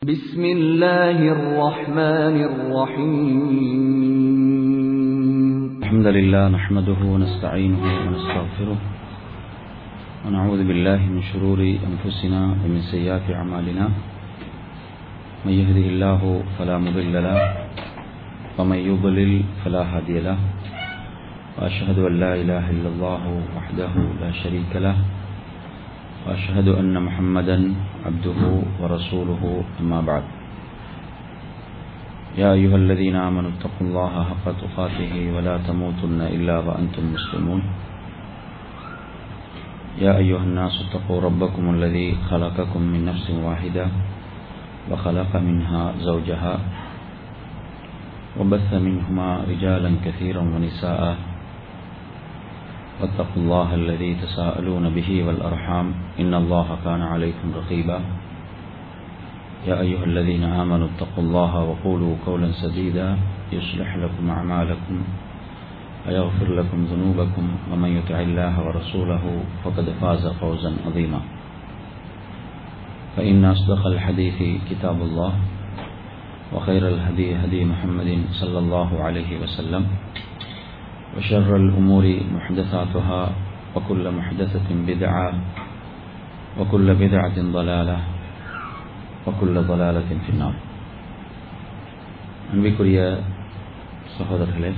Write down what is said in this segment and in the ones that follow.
بسم الله الرحمن الرحيم الحمد لله نحمده ونستعينه ونستغفره ونعوذ بالله من شرور أنفسنا ومن سيئات أعمالنا من يهده الله فلا مضل له ومن يضلل فلا هادي له وأشهد أن لا إله إلا الله وحده لا شريك له وأشهد أن محمدا عبده ورسوله أما بعد يا أيها الذين آمنوا اتقوا الله حق تقاته ولا تموتن إلا وأنتم مسلمون يا أيها الناس اتقوا ربكم الذي خلقكم من نفس واحدة وخلق منها زوجها وبث منهما رجالا كثيرا ونساء واتقوا الله الذي تساءلون به والأرحام إن الله كان عليكم رقيبا يا أيها الذين آمنوا اتقوا الله وقولوا قولا سديدا يصلح لكم أعمالكم ويغفر لكم ذنوبكم ومن يطع الله ورسوله فقد فاز فوزا عظيما فإن أصدق الحديث كتاب الله وخير الهدي هدي محمد صلى الله عليه وسلم وشر الأمور محدثاتها وكل محدثة بدعة وكل بدعة ضلالة وكل ضلالة في النار அன்பிற்குரிய சகோதரர்களே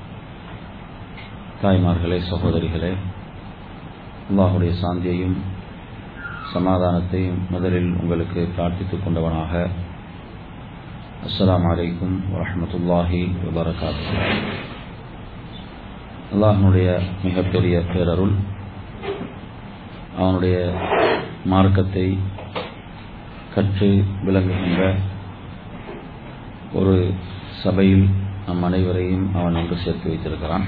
தாய்மார்களே சகோதரிகளே அல்லாஹுடைய சாந்தியையும் சமாதானத்தையும் முதலில் உங்களுக்கு பிரார்த்தித்துக் கொண்டவனாக அஸ்லாம் வலைக்கும் வரமத்துல்லாஹி வபரகாத்து அல்லாஹனுடைய மிகப்பெரிய பேரருள் அவனுடைய மார்க்கத்தை கற்று விளங்குகின்ற ஒரு சபையில் நம் அனைவரையும் அவன் ஒன்று சேர்த்து வைத்திருக்கிறான்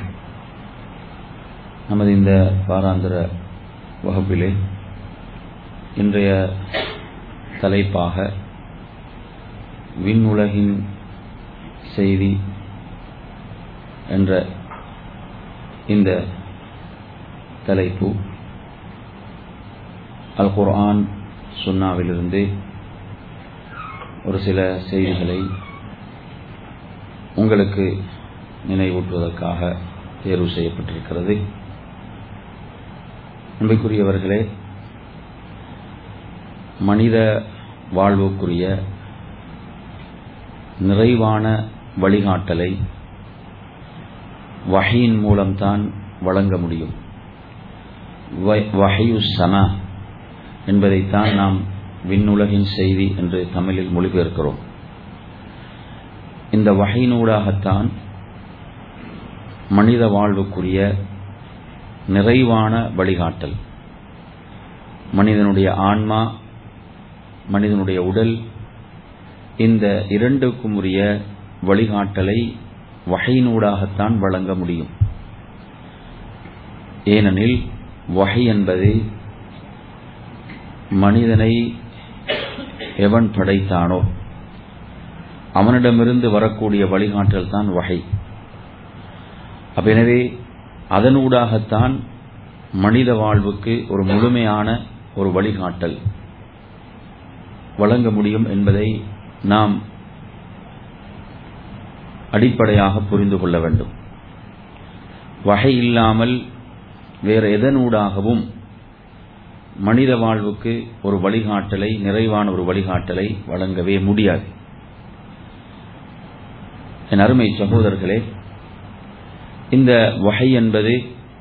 நமது இந்த வாராந்திர வகுப்பிலே இன்றைய தலைப்பாக விண்ணுலகின் செய்தி என்ற இந்த தலைப்பு அல் குர்ஆன் சுன்னாவிலிருந்து ஒரு சில செய்திகளை உங்களுக்கு நினைவூட்டுவதற்காக தேர்வு செய்யப்பட்டிருக்கிறது அன்பைக்குரியவர்களே மனித வாழ்வுக்குரிய நிறைவான வழிகாட்டலை வகையின் மூலம்தான் வழங்க முடியும் வகையு சனா என்பதைத்தான் நாம் விண்ணுலகின் செய்தி என்று தமிழில் மொழிபெயர்க்கிறோம் இந்த வகையினூடாகத்தான் மனித வாழ்வுக்குரிய நிறைவான வழிகாட்டல் மனிதனுடைய ஆன்மா மனிதனுடைய உடல் இந்த இரண்டுக்கும் உரிய வழிகாட்டலை வகையினூடாகத்தான் வழங்க முடியும் ஏனெனில் வகை என்பது மனிதனை எவன் படைத்தானோ அவனிடமிருந்து வரக்கூடிய வழிகாட்டல் தான் வகை எனவே அதனூடாகத்தான் மனித வாழ்வுக்கு ஒரு முழுமையான ஒரு வழிகாட்டல் வழங்க முடியும் என்பதை நாம் அடிப்படையாக புரிந்து கொள்ள வேண்டும் வகை இல்லாமல் வேற எதனூடாகவும் மனித வாழ்வுக்கு ஒரு வழிகாட்டலை நிறைவான ஒரு வழிகாட்டலை வழங்கவே முடியாது என் அருமை சகோதரர்களே இந்த வகை என்பது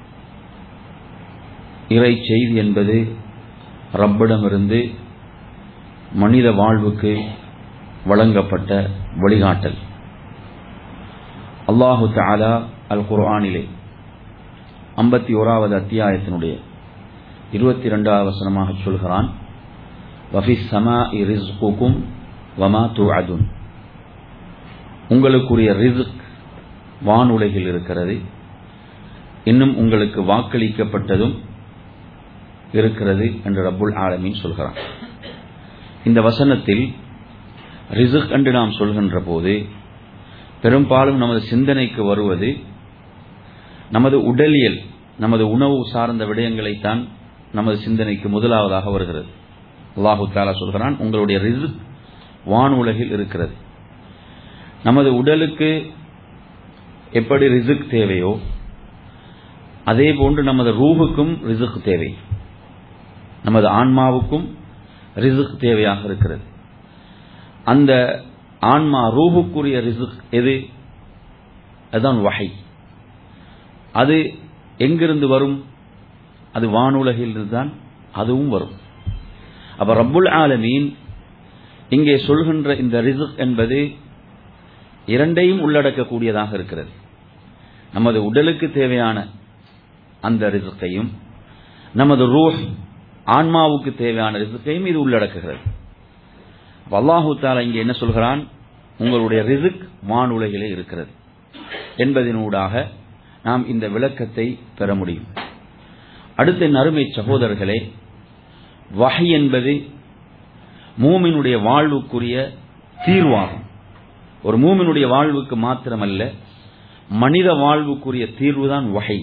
இறை செய்தி என்பது ரப்பிடமிருந்து மனித வாழ்வுக்கு வழங்கப்பட்ட வழிகாட்டல் அல்லாஹு தாலா அல் குர்ஆனிலே ஐம்பத்தி ஓராவது அத்தியாயத்தினுடைய இருபத்தி இரண்டாவது வசனமாக சொல்கிறான் வஃபி சமா ரிஸ்குக்கும் வமா துஅதுன் உங்களுக்குரிய ரிஸ்க் வானுலகில் இருக்கிறது இன்னும் உங்களுக்கு வாக்களிக்கப்பட்டதும் இருக்கிறது என்று ரப்புல் ஆலமீன் சொல்கிறான் இந்த வசனத்தில் ரிசுக் என்று நாம் சொல்கின்ற போது பெரும்பாலும் நமது சிந்தனைக்கு வருவது நமது உடலியல் நமது உணவு சார்ந்த விடயங்களைத்தான் நமது சிந்தனைக்கு முதலாவதாக வருகிறது அல்லாஹு தாலா சொல்கிறான் உங்களுடைய ரிசுக் வானுலகில் இருக்கிறது நமது உடலுக்கு எப்படி ரிசுக் தேவையோ அதே போன்று நமது ரூஹுக்கும் ரிசுக் தேவை நமது ஆன்மாவுக்கும் ரிசுக் தேவையாக இருக்கிறது அந்த ஆன்மா ரூஹுக்குரிய ரிசுக் எது அதுதான் வகை அது எங்கிருந்து வரும் அது வானுலகில் தான் அதுவும் வரும் அப்ப ரப்புல் ஆலமீன் இங்கே சொல்கின்ற இந்த ரிசுக் என்பது இரண்டையும் உள்ளடக்கக்கூடியதாக இருக்கிறது நமது உடலுக்கு தேவையான அந்த ரிசுக்கையும் நமது ரூஹ் ஆன்மாவுக்கு தேவையான ரிசுக்கையும் இது உள்ளடக்குகிறது அல்லாஹு தாலா இங்கே என்ன சொல்கிறான் உங்களுடைய ரிசுக் வானுலகிலே இருக்கிறது என்பதனூடாக நாம் இந்த விளக்கத்தை பெற முடியும் அடுத்த நறுமை சகோதரர்களே வகை என்பது மூமினுடைய வாழ்வுக்குரிய தீர்வாகும் ஒரு மூமினுடைய வாழ்வுக்கு மாத்திரமல்ல மனித வாழ்வுக்குரிய தீர்வுதான் வகை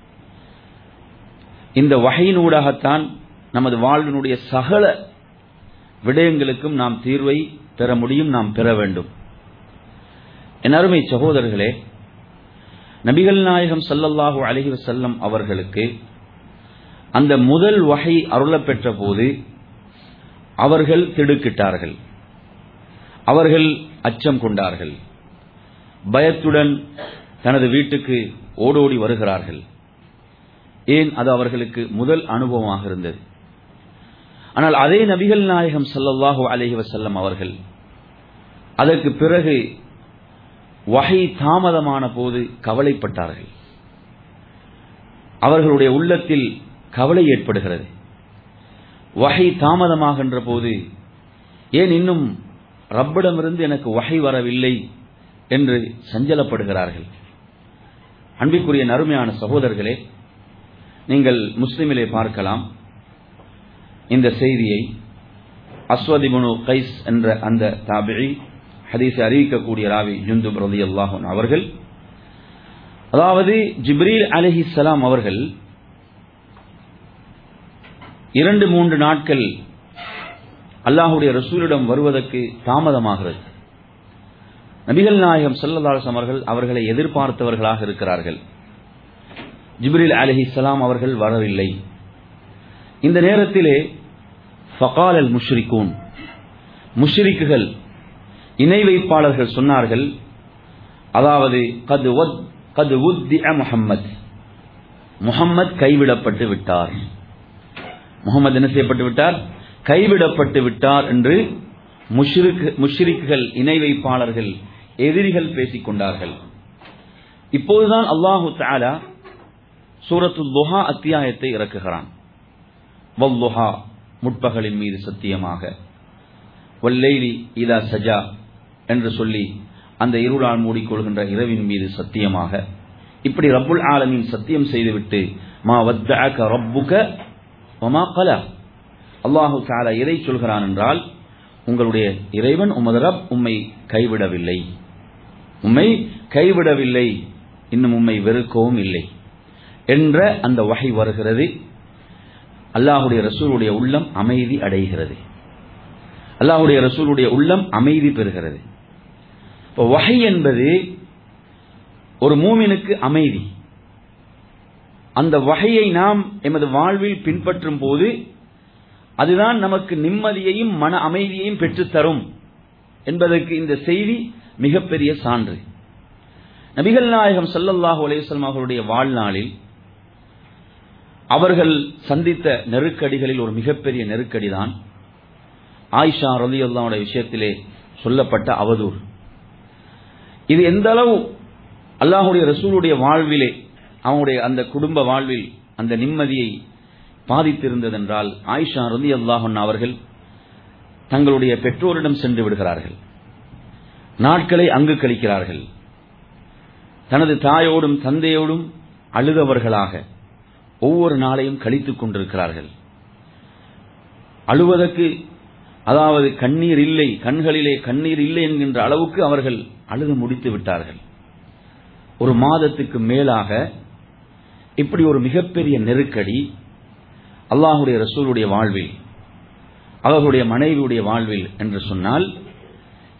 இந்த வகையினூடாகத்தான் நமது வாழ்வினுடைய சகல விடயங்களுக்கும் நாம் தீர்வை பெற முடியும் நாம் பெற வேண்டும் என் அருமை சகோதரர்களே நபிகள் நாயகம் சல்லல்லாஹு அலஹி வசல்லம் அவர்களுக்கு அந்த முதல் வகை அருளப்பெற்ற போது அவர்கள் திடுக்கிட்டார்கள் அவர்கள் அச்சம் கொண்டார்கள் பயத்துடன் தனது வீட்டுக்கு ஓடோடி வருகிறார்கள் ஏன் அது அவர்களுக்கு முதல் அனுபவமாக இருந்தது ஆனால் அதே நபிகள் நாயகம் சல்லல்லாஹு அலஹி வசல்லம் அவர்கள் அதற்கு பிறகு வகை தாமதமான போது கவலைப்பட்டார்கள் அவர்களுடைய உள்ளத்தில் கவலை ஏற்படுகிறது வகை தாமதமாகின்ற போது ஏன் இன்னும் ரப்பிடமிருந்து எனக்கு வகை வரவில்லை என்று சஞ்சலப்படுகிறார்கள் அன்பிற்குரிய நறுமையான சகோதரர்களே நீங்கள் முஸ்லிமிலே பார்க்கலாம் இந்த செய்தியை அஸ்வதிபுனு கைஸ் என்ற அந்த தாபிழி ஹதீஸை அறிவிக்கக்கூடிய ராவி ஜுந்துப் ரதி அல்லாஹன் அவர்கள் அதாவது ஜிப்ரீல் அலிஹிசலாம் அவர்கள் இரண்டு மூன்று நாட்கள் அல்லாஹுடைய ரசூலிடம் வருவதற்கு தாமதமாகிறது நபிகள் நாயகம் சல்லதாசம் அவர்கள் அவர்களை எதிர்பார்த்தவர்களாக இருக்கிறார்கள் ஜிப்ரில் அலிஹிசலாம் அவர்கள் வரவில்லை இந்த நேரத்திலே ஃபகால் அல் முஷ்ரிகூன் முஷ்ரிக்குகள் இணை வைப்பாளர்கள் சொன்னார்கள் அதாவது கது கது உத்திய முகம்மது முகம்மது கைவிடப்பட்டு விட்டார் முகமது என்ன செய்யப்பட்டு விட்டார் கைவிடப்பட்டு விட்டார் என்று முஷ்ரிக்குகள் இணை வைப்பாளர்கள் எதிரிகள் பேசிக் கொண்டார்கள் இப்போதுதான் அல்லாஹு தாலா சூரத்து துஹா அத்தியாயத்தை இறக்குகிறான் வல்லுஹா முற்பகலின் மீது சத்தியமாக வல்லைலி இதா சஜா என்று சொல்லி அந்த இருளால் மூடிக்கொள்கின்ற இரவின் மீது சத்தியமாக இப்படி ரப்புல் ஆலமின் சத்தியம் செய்துவிட்டு மா வத்தஅக ரப்புக வமா கலா அல்லாஹு தாலா எதை சொல்கிறான் என்றால் உங்களுடைய இறைவன் உமது ரப் உம்மை கைவிடவில்லை உம்மை கைவிடவில்லை இன்னும் உம்மை வெறுக்கவும் இல்லை என்ற அந்த வகை வருகிறது அல்லாஹுடைய ரசூலுடைய உள்ளம் அமைதி அடைகிறது அல்லாஹுடைய ரசூலுடைய உள்ளம் அமைதி பெறுகிறது இப்போ வகை என்பது ஒரு மூமினுக்கு அமைதி அந்த வகையை நாம் எமது வாழ்வில் பின்பற்றும் போது அதுதான் நமக்கு நிம்மதியையும் மன அமைதியையும் பெற்றுத்தரும் என்பதற்கு இந்த செய்தி மிகப்பெரிய சான்று நபிகள் நாயகம் சல்லல்லாஹு அலையம் அவர்களுடைய வாழ்நாளில் அவர்கள் சந்தித்த நெருக்கடிகளில் ஒரு மிகப்பெரிய நெருக்கடி தான் ஆயிஷா ரலியுல்லாவுடைய விஷயத்திலே சொல்லப்பட்ட அவதூறு இது எந்த அளவு அல்லாஹுடைய ரசூலுடைய வாழ்விலே அவனுடைய அந்த குடும்ப வாழ்வில் அந்த நிம்மதியை பாதித்திருந்ததென்றால் ஆயிஷா ரலி அல்லாஹன் அவர்கள் தங்களுடைய பெற்றோரிடம் சென்று விடுகிறார்கள் நாட்களை அங்கு கழிக்கிறார்கள் தனது தாயோடும் தந்தையோடும் அழுதவர்களாக ஒவ்வொரு நாளையும் கழித்துக் கொண்டிருக்கிறார்கள் அழுவதற்கு அதாவது கண்ணீர் இல்லை கண்களிலே கண்ணீர் இல்லை என்கின்ற அளவுக்கு அவர்கள் அழுது முடித்து விட்டார்கள் ஒரு மாதத்துக்கு மேலாக இப்படி ஒரு மிகப்பெரிய நெருக்கடி அல்லாஹுடைய ரசூலுடைய வாழ்வில் அவர்களுடைய மனைவியுடைய வாழ்வில் என்று சொன்னால்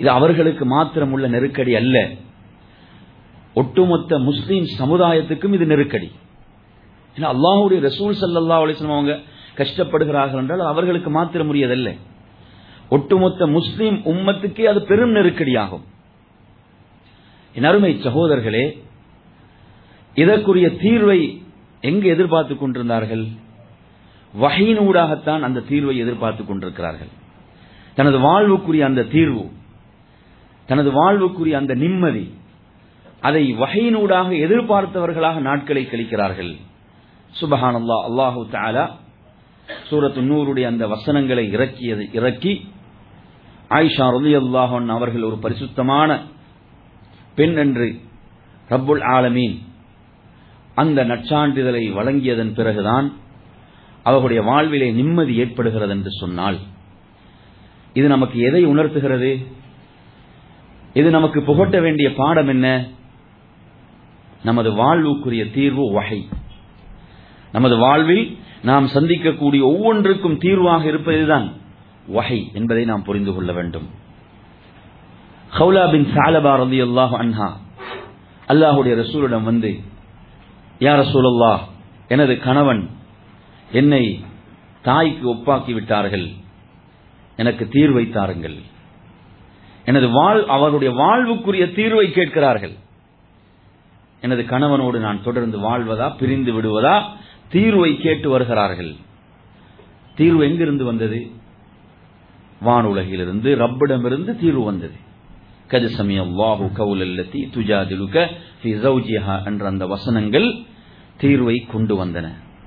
இது அவர்களுக்கு மாத்திரம் உள்ள நெருக்கடி அல்ல ஒட்டுமொத்த முஸ்லீம் சமுதாயத்துக்கும் இது நெருக்கடி ஏன்னா அல்லாஹுடைய ரசூல் சல்லா அலிஸ்லாம் அவங்க கஷ்டப்படுகிறார்கள் என்றால் அவர்களுக்கு மாத்திரம் உரியதல்ல ஒட்டுமொத்த முஸ்லீம் உம்மத்துக்கே அது பெரும் நெருக்கடியாகும் என் அருமை சகோதரர்களே இதற்குரிய தீர்வை எங்கு எதிர்பார்த்துக் கொண்டிருந்தார்கள் வகையினூடாகத்தான் அந்த தீர்வை எதிர்பார்த்துக் கொண்டிருக்கிறார்கள் தனது வாழ்வுக்குரிய அந்த தீர்வு தனது வாழ்வுக்குரிய அந்த நிம்மதி அதை வகையினூடாக எதிர்பார்த்தவர்களாக நாட்களை கழிக்கிறார்கள் சுபஹான் அல்லா அல்லாஹு தாலா சூரத்து நூறுடைய அந்த வசனங்களை இறக்கியது இறக்கி ஆயிஷா ரலி அல்லாஹன் அவர்கள் ஒரு பரிசுத்தமான பெண் என்று ரப்புல் ஆலமீன் அந்த நற்சான்றிதழை வழங்கியதன் பிறகுதான் அவர்களுடைய வாழ்விலே நிம்மதி ஏற்படுகிறது என்று சொன்னால் இது நமக்கு எதை உணர்த்துகிறது இது நமக்கு புகட்ட வேண்டிய பாடம் என்ன நமது வாழ்வுக்குரிய தீர்வு வகை நமது வாழ்வில் நாம் சந்திக்கக்கூடிய ஒவ்வொன்றுக்கும் தீர்வாக இருப்பதுதான் வகை என்பதை நாம் புரிந்து கொள்ள வேண்டும் ஹவுலா பின் சாலபா ரதி அல்லாஹ் அன்ஹா அல்லாஹுடைய ரசூலிடம் வந்து யா ரசூலல்லா எனது கணவன் என்னை தாய்க்கு ஒப்பாக்கி விட்டார்கள் எனக்கு தீர்வை தாருங்கள் எனது வாழ் அவருடைய வாழ்வுக்குரிய தீர்வை கேட்கிறார்கள் எனது கணவனோடு நான் தொடர்ந்து வாழ்வதா பிரிந்து விடுவதா தீர்வை கேட்டு வருகிறார்கள் தீர்வு எங்கிருந்து வந்தது வானுலகிலிருந்து ரப்பிடமிருந்து தீர்வு வந்தது கது சமயம் வாஹு கவுலல்லத்தி துஜாதிலுக ஃபி ஜௌஜிஹா என்ற அந்த வசனங்கள் தீர்வை கொண்டு வந்தன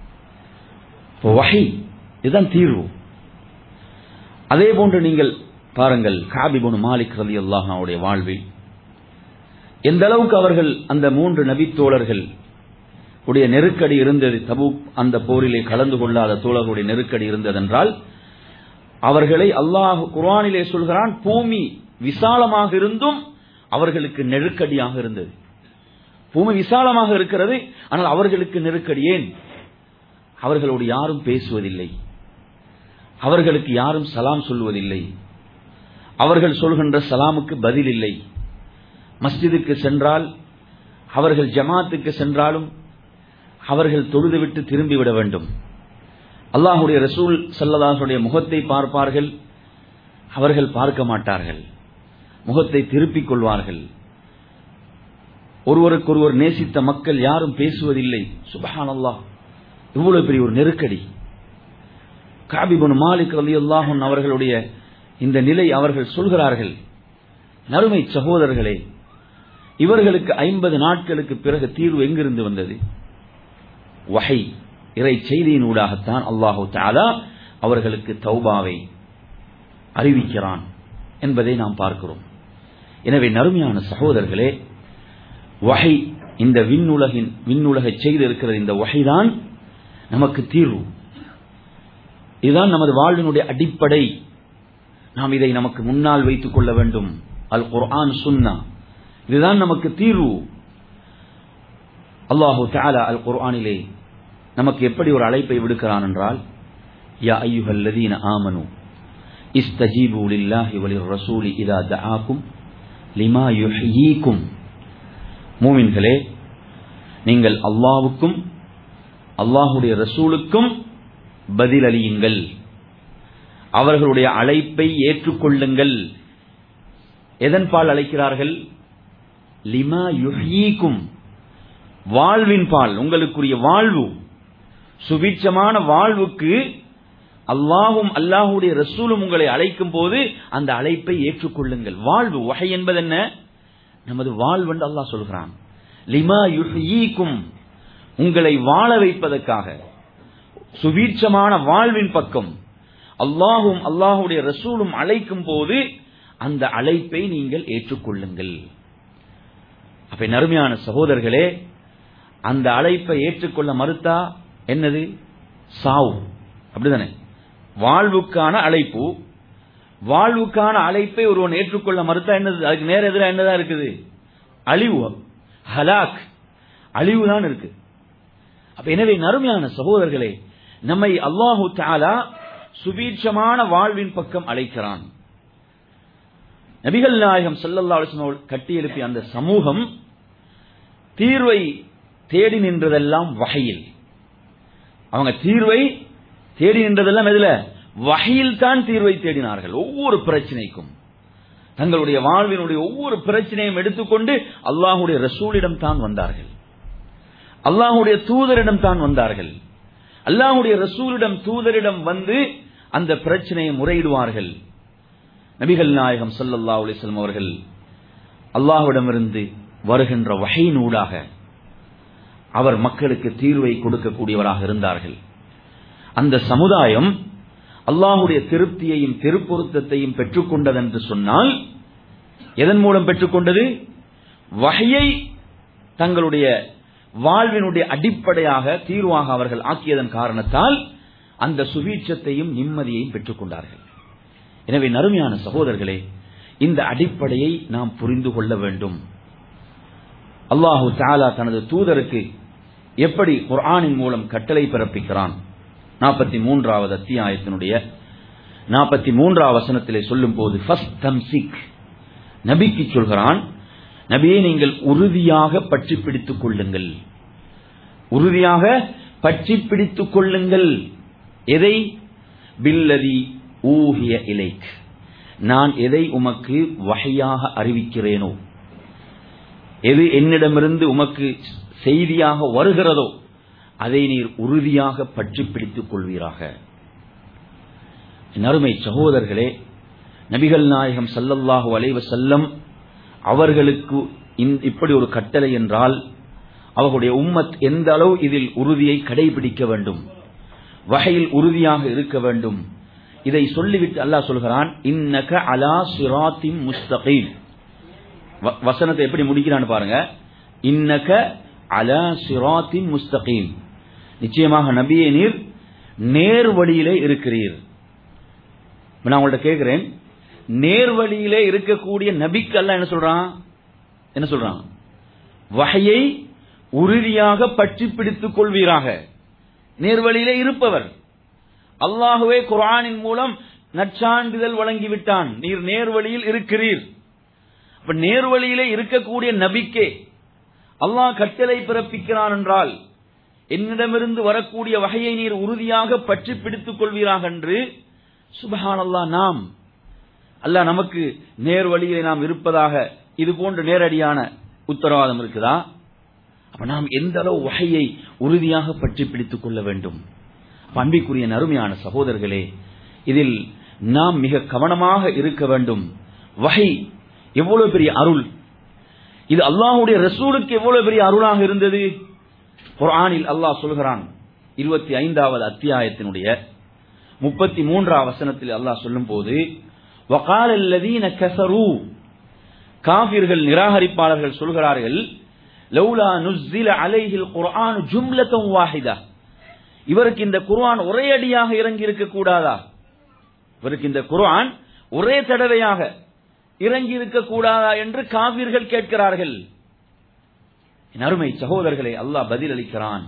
வகை இதுதான் தீர்வு அதே போன்று நீங்கள் பாருங்கள் காபிபுன் மாலிக் ரலி அல்லாஹாவுடைய வாழ்வில் எந்த அளவுக்கு அவர்கள் அந்த மூன்று நபித்தோழர்கள் உடைய நெருக்கடி இருந்தது தபு அந்த போரிலே கலந்து கொள்ளாத தோழர்களுடைய நெருக்கடி இருந்ததென்றால் அவர்களை அல்லாஹ் குர்ஆனிலே சொல்கிறான் பூமி விசாலமாக இருந்தும் அவர்களுக்கு நெருக்கடியாக இருந்தது பூமி விசாலமாக இருக்கிறது ஆனால் அவர்களுக்கு நெருக்கடி ஏன் அவர்களோடு யாரும் பேசுவதில்லை அவர்களுக்கு யாரும் சலாம் சொல்வதில்லை அவர்கள் சொல்கின்ற சலாமுக்கு பதில் இல்லை மஸ்ஜிதுக்கு சென்றால் அவர்கள் ஜமாத்துக்கு சென்றாலும் அவர்கள் தொழுதுவிட்டு திரும்பிவிட வேண்டும் அல்லாஹுடைய ரசூல் சல்லதாசுடைய முகத்தை பார்ப்பார்கள் அவர்கள் பார்க்க மாட்டார்கள் முகத்தை திருப்பிக் கொள்வார்கள் ஒருவருக்கொருவர் நேசித்த மக்கள் யாரும் பேசுவதில்லை சுபஹான் அல்லாஹ் இவ்வளவு பெரிய ஒரு நெருக்கடி காபிபுன் மாலிக் அலி அல்லாஹன் அவர்களுடைய இந்த நிலை அவர்கள் சொல்கிறார்கள் நறுமை சகோதரர்களே இவர்களுக்கு ஐம்பது நாட்களுக்கு பிறகு தீர்வு எங்கிருந்து வந்தது வகை இறை செய்தியின் ஊடாகத்தான் அல்லாஹு தாலா அவர்களுக்கு தௌபாவை அறிவிக்கிறான் என்பதை நாம் பார்க்கிறோம் எனவே நறுமையான சகோதரர்களே வகை இந்த விண்ணுலகின் விண்ணுலகை செய்திருக்கிற இந்த வகைதான் நமக்கு தீர்வு இதுதான் நமது வாழ்வினுடைய அடிப்படை நாம் இதை நமக்கு முன்னால் வைத்துக் கொள்ள வேண்டும் அல் குர்ஆன் சுன்னா இதுதான் நமக்கு தீர்வு அல்லாஹு தாலா அல் குர்ஆனிலே நமக்கு எப்படி ஒரு அழைப்பை விடுக்கிறான் என்றால் யா ஐயுஹல்லதீன ஆமனு இஸ்தஜீபு லில்லாஹி வலிர் ரசூலி இதா தஆக்கும் லிமா யுஹ்யீக்கும் மூமின்களே நீங்கள் அல்லாவுக்கும் அல்லாஹுடைய ரசூலுக்கும் பதிலளியுங்கள் அவர்களுடைய அழைப்பை ஏற்றுக்கொள்ளுங்கள் எதன் பால் அழைக்கிறார்கள் லிமா யுஹீக்கும் வாழ்வின் பால் உங்களுக்குரிய வாழ்வு சுபிட்சமான வாழ்வுக்கு அல்லாஹும் அல்லாஹுடைய ரசூலும் உங்களை அழைக்கும் போது அந்த அழைப்பை ஏற்றுக்கொள்ளுங்கள் வாழ்வு வகை என்பது என்ன நமது வாழ்வு என்று அல்லாஹ் சொல்கிறான் லிமா யுஹீக்கும் உங்களை வாழ வைப்பதற்காக சுபீட்சமான வாழ்வின் பக்கம் அல்லாஹும் அல்லாஹுடைய ரசூலும் அழைக்கும் போது அந்த அழைப்பை நீங்கள் ஏற்றுக்கொள்ளுங்கள் அப்ப நறுமையான சகோதரர்களே அந்த அழைப்பை ஏற்றுக்கொள்ள மறுத்தா என்னது சாவு அப்படிதானே வாழ்வுக்கான அழைப்பு வாழ்வுக்கான அழைப்பை ஒருவன் ஏற்றுக்கொள்ள மறுத்தா என்னது அதுக்கு நேர எதிராக என்னதான் இருக்குது அழிவு ஹலாக் அழிவு தான் இருக்கு அப்ப எனவே நறுமையான சகோதரர்களே நம்மை அல்லாஹு தாலா சுபீட்சமான வாழ்வின் பக்கம் அழைக்கிறான் நபிகள் நாயகம் ஸல்லல்லாஹு அலைஹி வஸல்லம் அவர்கள் கட்டியெழுப்பிய அந்த சமூகம் தீர்வை தேடி நின்றதெல்லாம் வகையில் அவங்க தீர்வை தேடி நின்றதெல்லாம் எதுல வகையில் தான் தீர்வை தேடினார்கள் ஒவ்வொரு பிரச்சனைக்கும் தங்களுடைய வாழ்வினுடைய ஒவ்வொரு பிரச்சனையும் எடுத்துக்கொண்டு அல்லாஹுடைய ரசூலிடம் தான் வந்தார்கள் அல்லாஹுடைய தூதரிடம் தான் வந்தார்கள் அல்லாஹுடைய ரசூலிடம் தூதரிடம் வந்து அந்த பிரச்சனையை முறையிடுவார்கள் நபிகள் நாயகம் ஸல்லல்லாஹு அலைஹி வஸல்லம் அவர்கள் அல்லாஹ்விடமிருந்து வருகின்ற வகையினூடாக அவர் மக்களுக்கு தீர்வை கொடுக்கக்கூடியவராக இருந்தார்கள் அந்த சமுதாயம் அல்லாஹுடைய திருப்தியையும் திருப்பொருத்தத்தையும் பெற்றுக்கொண்டது என்று சொன்னால் எதன் மூலம் பெற்றுக்கொண்டது வகையை தங்களுடைய வாழ்வினுடைய அடிப்படையாக தீர்வாக அவர்கள் ஆக்கியதன் காரணத்தால் அந்த சுபீட்சத்தையும் நிம்மதியையும் பெற்றுக்கொண்டார்கள் எனவே நறுமையான சகோதரர்களே இந்த அடிப்படையை நாம் புரிந்து கொள்ள வேண்டும் அல்லாஹு தாலா தனது தூதருக்கு எப்படி குர்ஆனின் மூலம் கட்டளை பிறப்பிக்கிறான் நாற்பத்தி மூன்றாவது அத்தியாயத்தினுடைய நாற்பத்தி மூன்றாவது வசனத்திலே சொல்லும் போது நபிக்கு சொல்கிறான் நபியை நீங்கள் உறுதியாக பற்றி பிடித்துக் கொள்ளுங்கள் உறுதியாக பற்றி பிடித்துக் கொள்ளுங்கள் எதை பில்லதி ஊகிய இலைக் நான் எதை உமக்கு வகையாக அறிவிக்கிறேனோ எது என்னிடமிருந்து உமக்கு செய்தியாக வருகிறதோ அதை நீர் உறுதியாக பற்றி பிடித்துக் கொள்வீராக நறுமை சகோதரர்களே நபிகள் நாயகம் சல்லல்லாஹு அலைவ செல்லம் அவர்களுக்கு இப்படி ஒரு கட்டளை என்றால் அவர்களுடைய உம்மத் எந்த அளவு இதில் உறுதியை கடைபிடிக்க வேண்டும் வகையில் உறுதியாக இருக்க வேண்டும் இதை சொல்லிவிட்டு அல்லாஹ் சொல்கிறான் இன்னக அலா சிராத்தின் முஸ்தகீம் வசனத்தை எப்படி முடிக்கிறான்னு பாருங்க இன்னக அலா சிராத்தின் முஸ்தகீம் நிச்சயமாக நபியே நீர் நேர் வழியிலே இருக்கிறீர் நான் உங்கள்ட்ட கேட்கிறேன் நேர் வழியிலே இருக்கக்கூடிய நபிக்கு அல்ல என்ன சொல்றான் என்ன சொல்றான் வகையை உறுதியாக பற்றி பிடித்துக் கொள்வீராக நேர்வழியிலே இருப்பவர் அல்லாஹுவே குரானின் மூலம் நற்சான்றிதழ் வழங்கிவிட்டான் நீர் நேர்வழியில் இருக்கிறீர் அப்ப நேர்வழியிலே இருக்கக்கூடிய நபிக்கே அல்லாஹ் கட்டளை பிறப்பிக்கிறான் என்றால் என்னிடமிருந்து வரக்கூடிய வகையை நீர் உறுதியாக பற்றி பிடித்துக் கொள்வீராக என்று சுபஹான் அல்லாஹ் நாம் அல்லாஹ் நமக்கு நேர் வழியிலே நாம் இருப்பதாக இது போன்ற நேரடியான உத்தரவாதம் இருக்குதா அப்ப நாம் எந்த அளவு வகையை உறுதியாக பற்றி பிடித்துக் கொள்ள வேண்டும் அன்பிற்குரிய நறுமையான சகோதரர்களே இதில் நாம் மிக கவனமாக இருக்க வேண்டும் வகை எவ்வளவு பெரிய அருள் இது அல்லாஹுடைய ரசூலுக்கு எவ்வளவு பெரிய அருளாக இருந்தது குர்ஆனில் அல்லாஹ் சொல்கிறான் இருபத்தி ஐந்தாவது அத்தியாயத்தினுடைய முப்பத்தி மூன்றாம் வசனத்தில் அல்லாஹ் சொல்லும் போது வகால அல்லதீன கசரு காபிர்கள் நிராகரிப்பாளர்கள் சொல்கிறார்கள் லௌலா நுஸ்ஸில அலைஹில் குர்ஆன் ஜும்லத்தம் வாஹிதா இவருக்கு இந்த குர்ஆன் ஒரே அடியாக இறங்கி இருக்க கூடாதா இவருக்கு இந்த குர்ஆன் ஒரே தடவையாக இறங்கி இருக்க கூடாதா என்று காவிர்கள் கேட்கிறார்கள் என் அருமை சகோதரர்களை அல்லாஹ் பதில் அளிக்கிறான்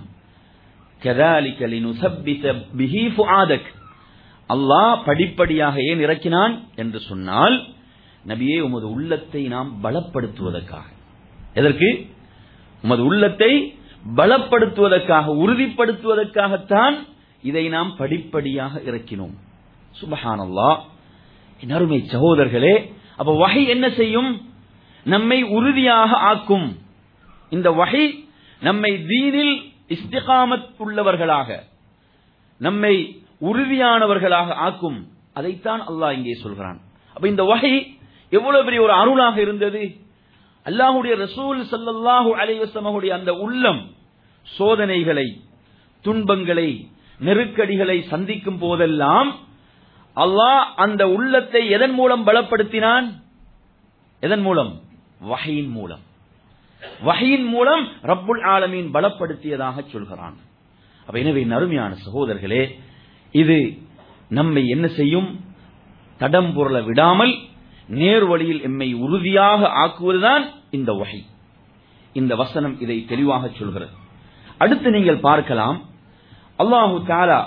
அல்லாஹ் படிப்படியாக ஏன் இறக்கினான் என்று சொன்னால் நபியே உமது உள்ளத்தை நாம் பலப்படுத்துவதற்காக எதற்கு உமது உள்ளத்தை பலப்படுத்துவதற்காக உறுதிப்படுத்துவதற்காகத்தான் இதை நாம் படிப்படியாக இறக்கினோம் சுபஹானல்லா என் அருமை சகோதரர்களே அப்ப வகை என்ன செய்யும் நம்மை உறுதியாக ஆக்கும் இந்த வகை நம்மை தீனில் இஸ்திகாமத் உள்ளவர்களாக நம்மை உறுதியானவர்களாக ஆக்கும் அதைத்தான் அல்லாஹ் இங்கே சொல்கிறான் அப்ப இந்த வகை எவ்வளவு பெரிய ஒரு அருளாக இருந்தது அல்லாஹுடைய ரசூல் சல்லல்லாஹு அலைவசமகுடைய அந்த உள்ளம் சோதனைகளை துன்பங்களை நெருக்கடிகளை சந்திக்கும் போதெல்லாம் அல்லாஹ் அந்த உள்ளத்தை எதன் மூலம் பலப்படுத்தினான் எதன் மூலம் வகையின் மூலம் வகையின் மூலம் ரப்புல் ஆலமீன் பலப்படுத்தியதாக சொல்கிறான் அப்ப எனவே நறுமையான சகோதரர்களே இது நம்மை என்ன செய்யும் தடம் பொருள விடாமல் நேர் வழியில் எம்மை உறுதியாக ஆக்குவதுதான் இந்த வகை இந்த வசனம் இதை தெளிவாக சொல்கிறது அடுத்து நீங்கள் பார்க்கலாம் அல்லாஹு தாலா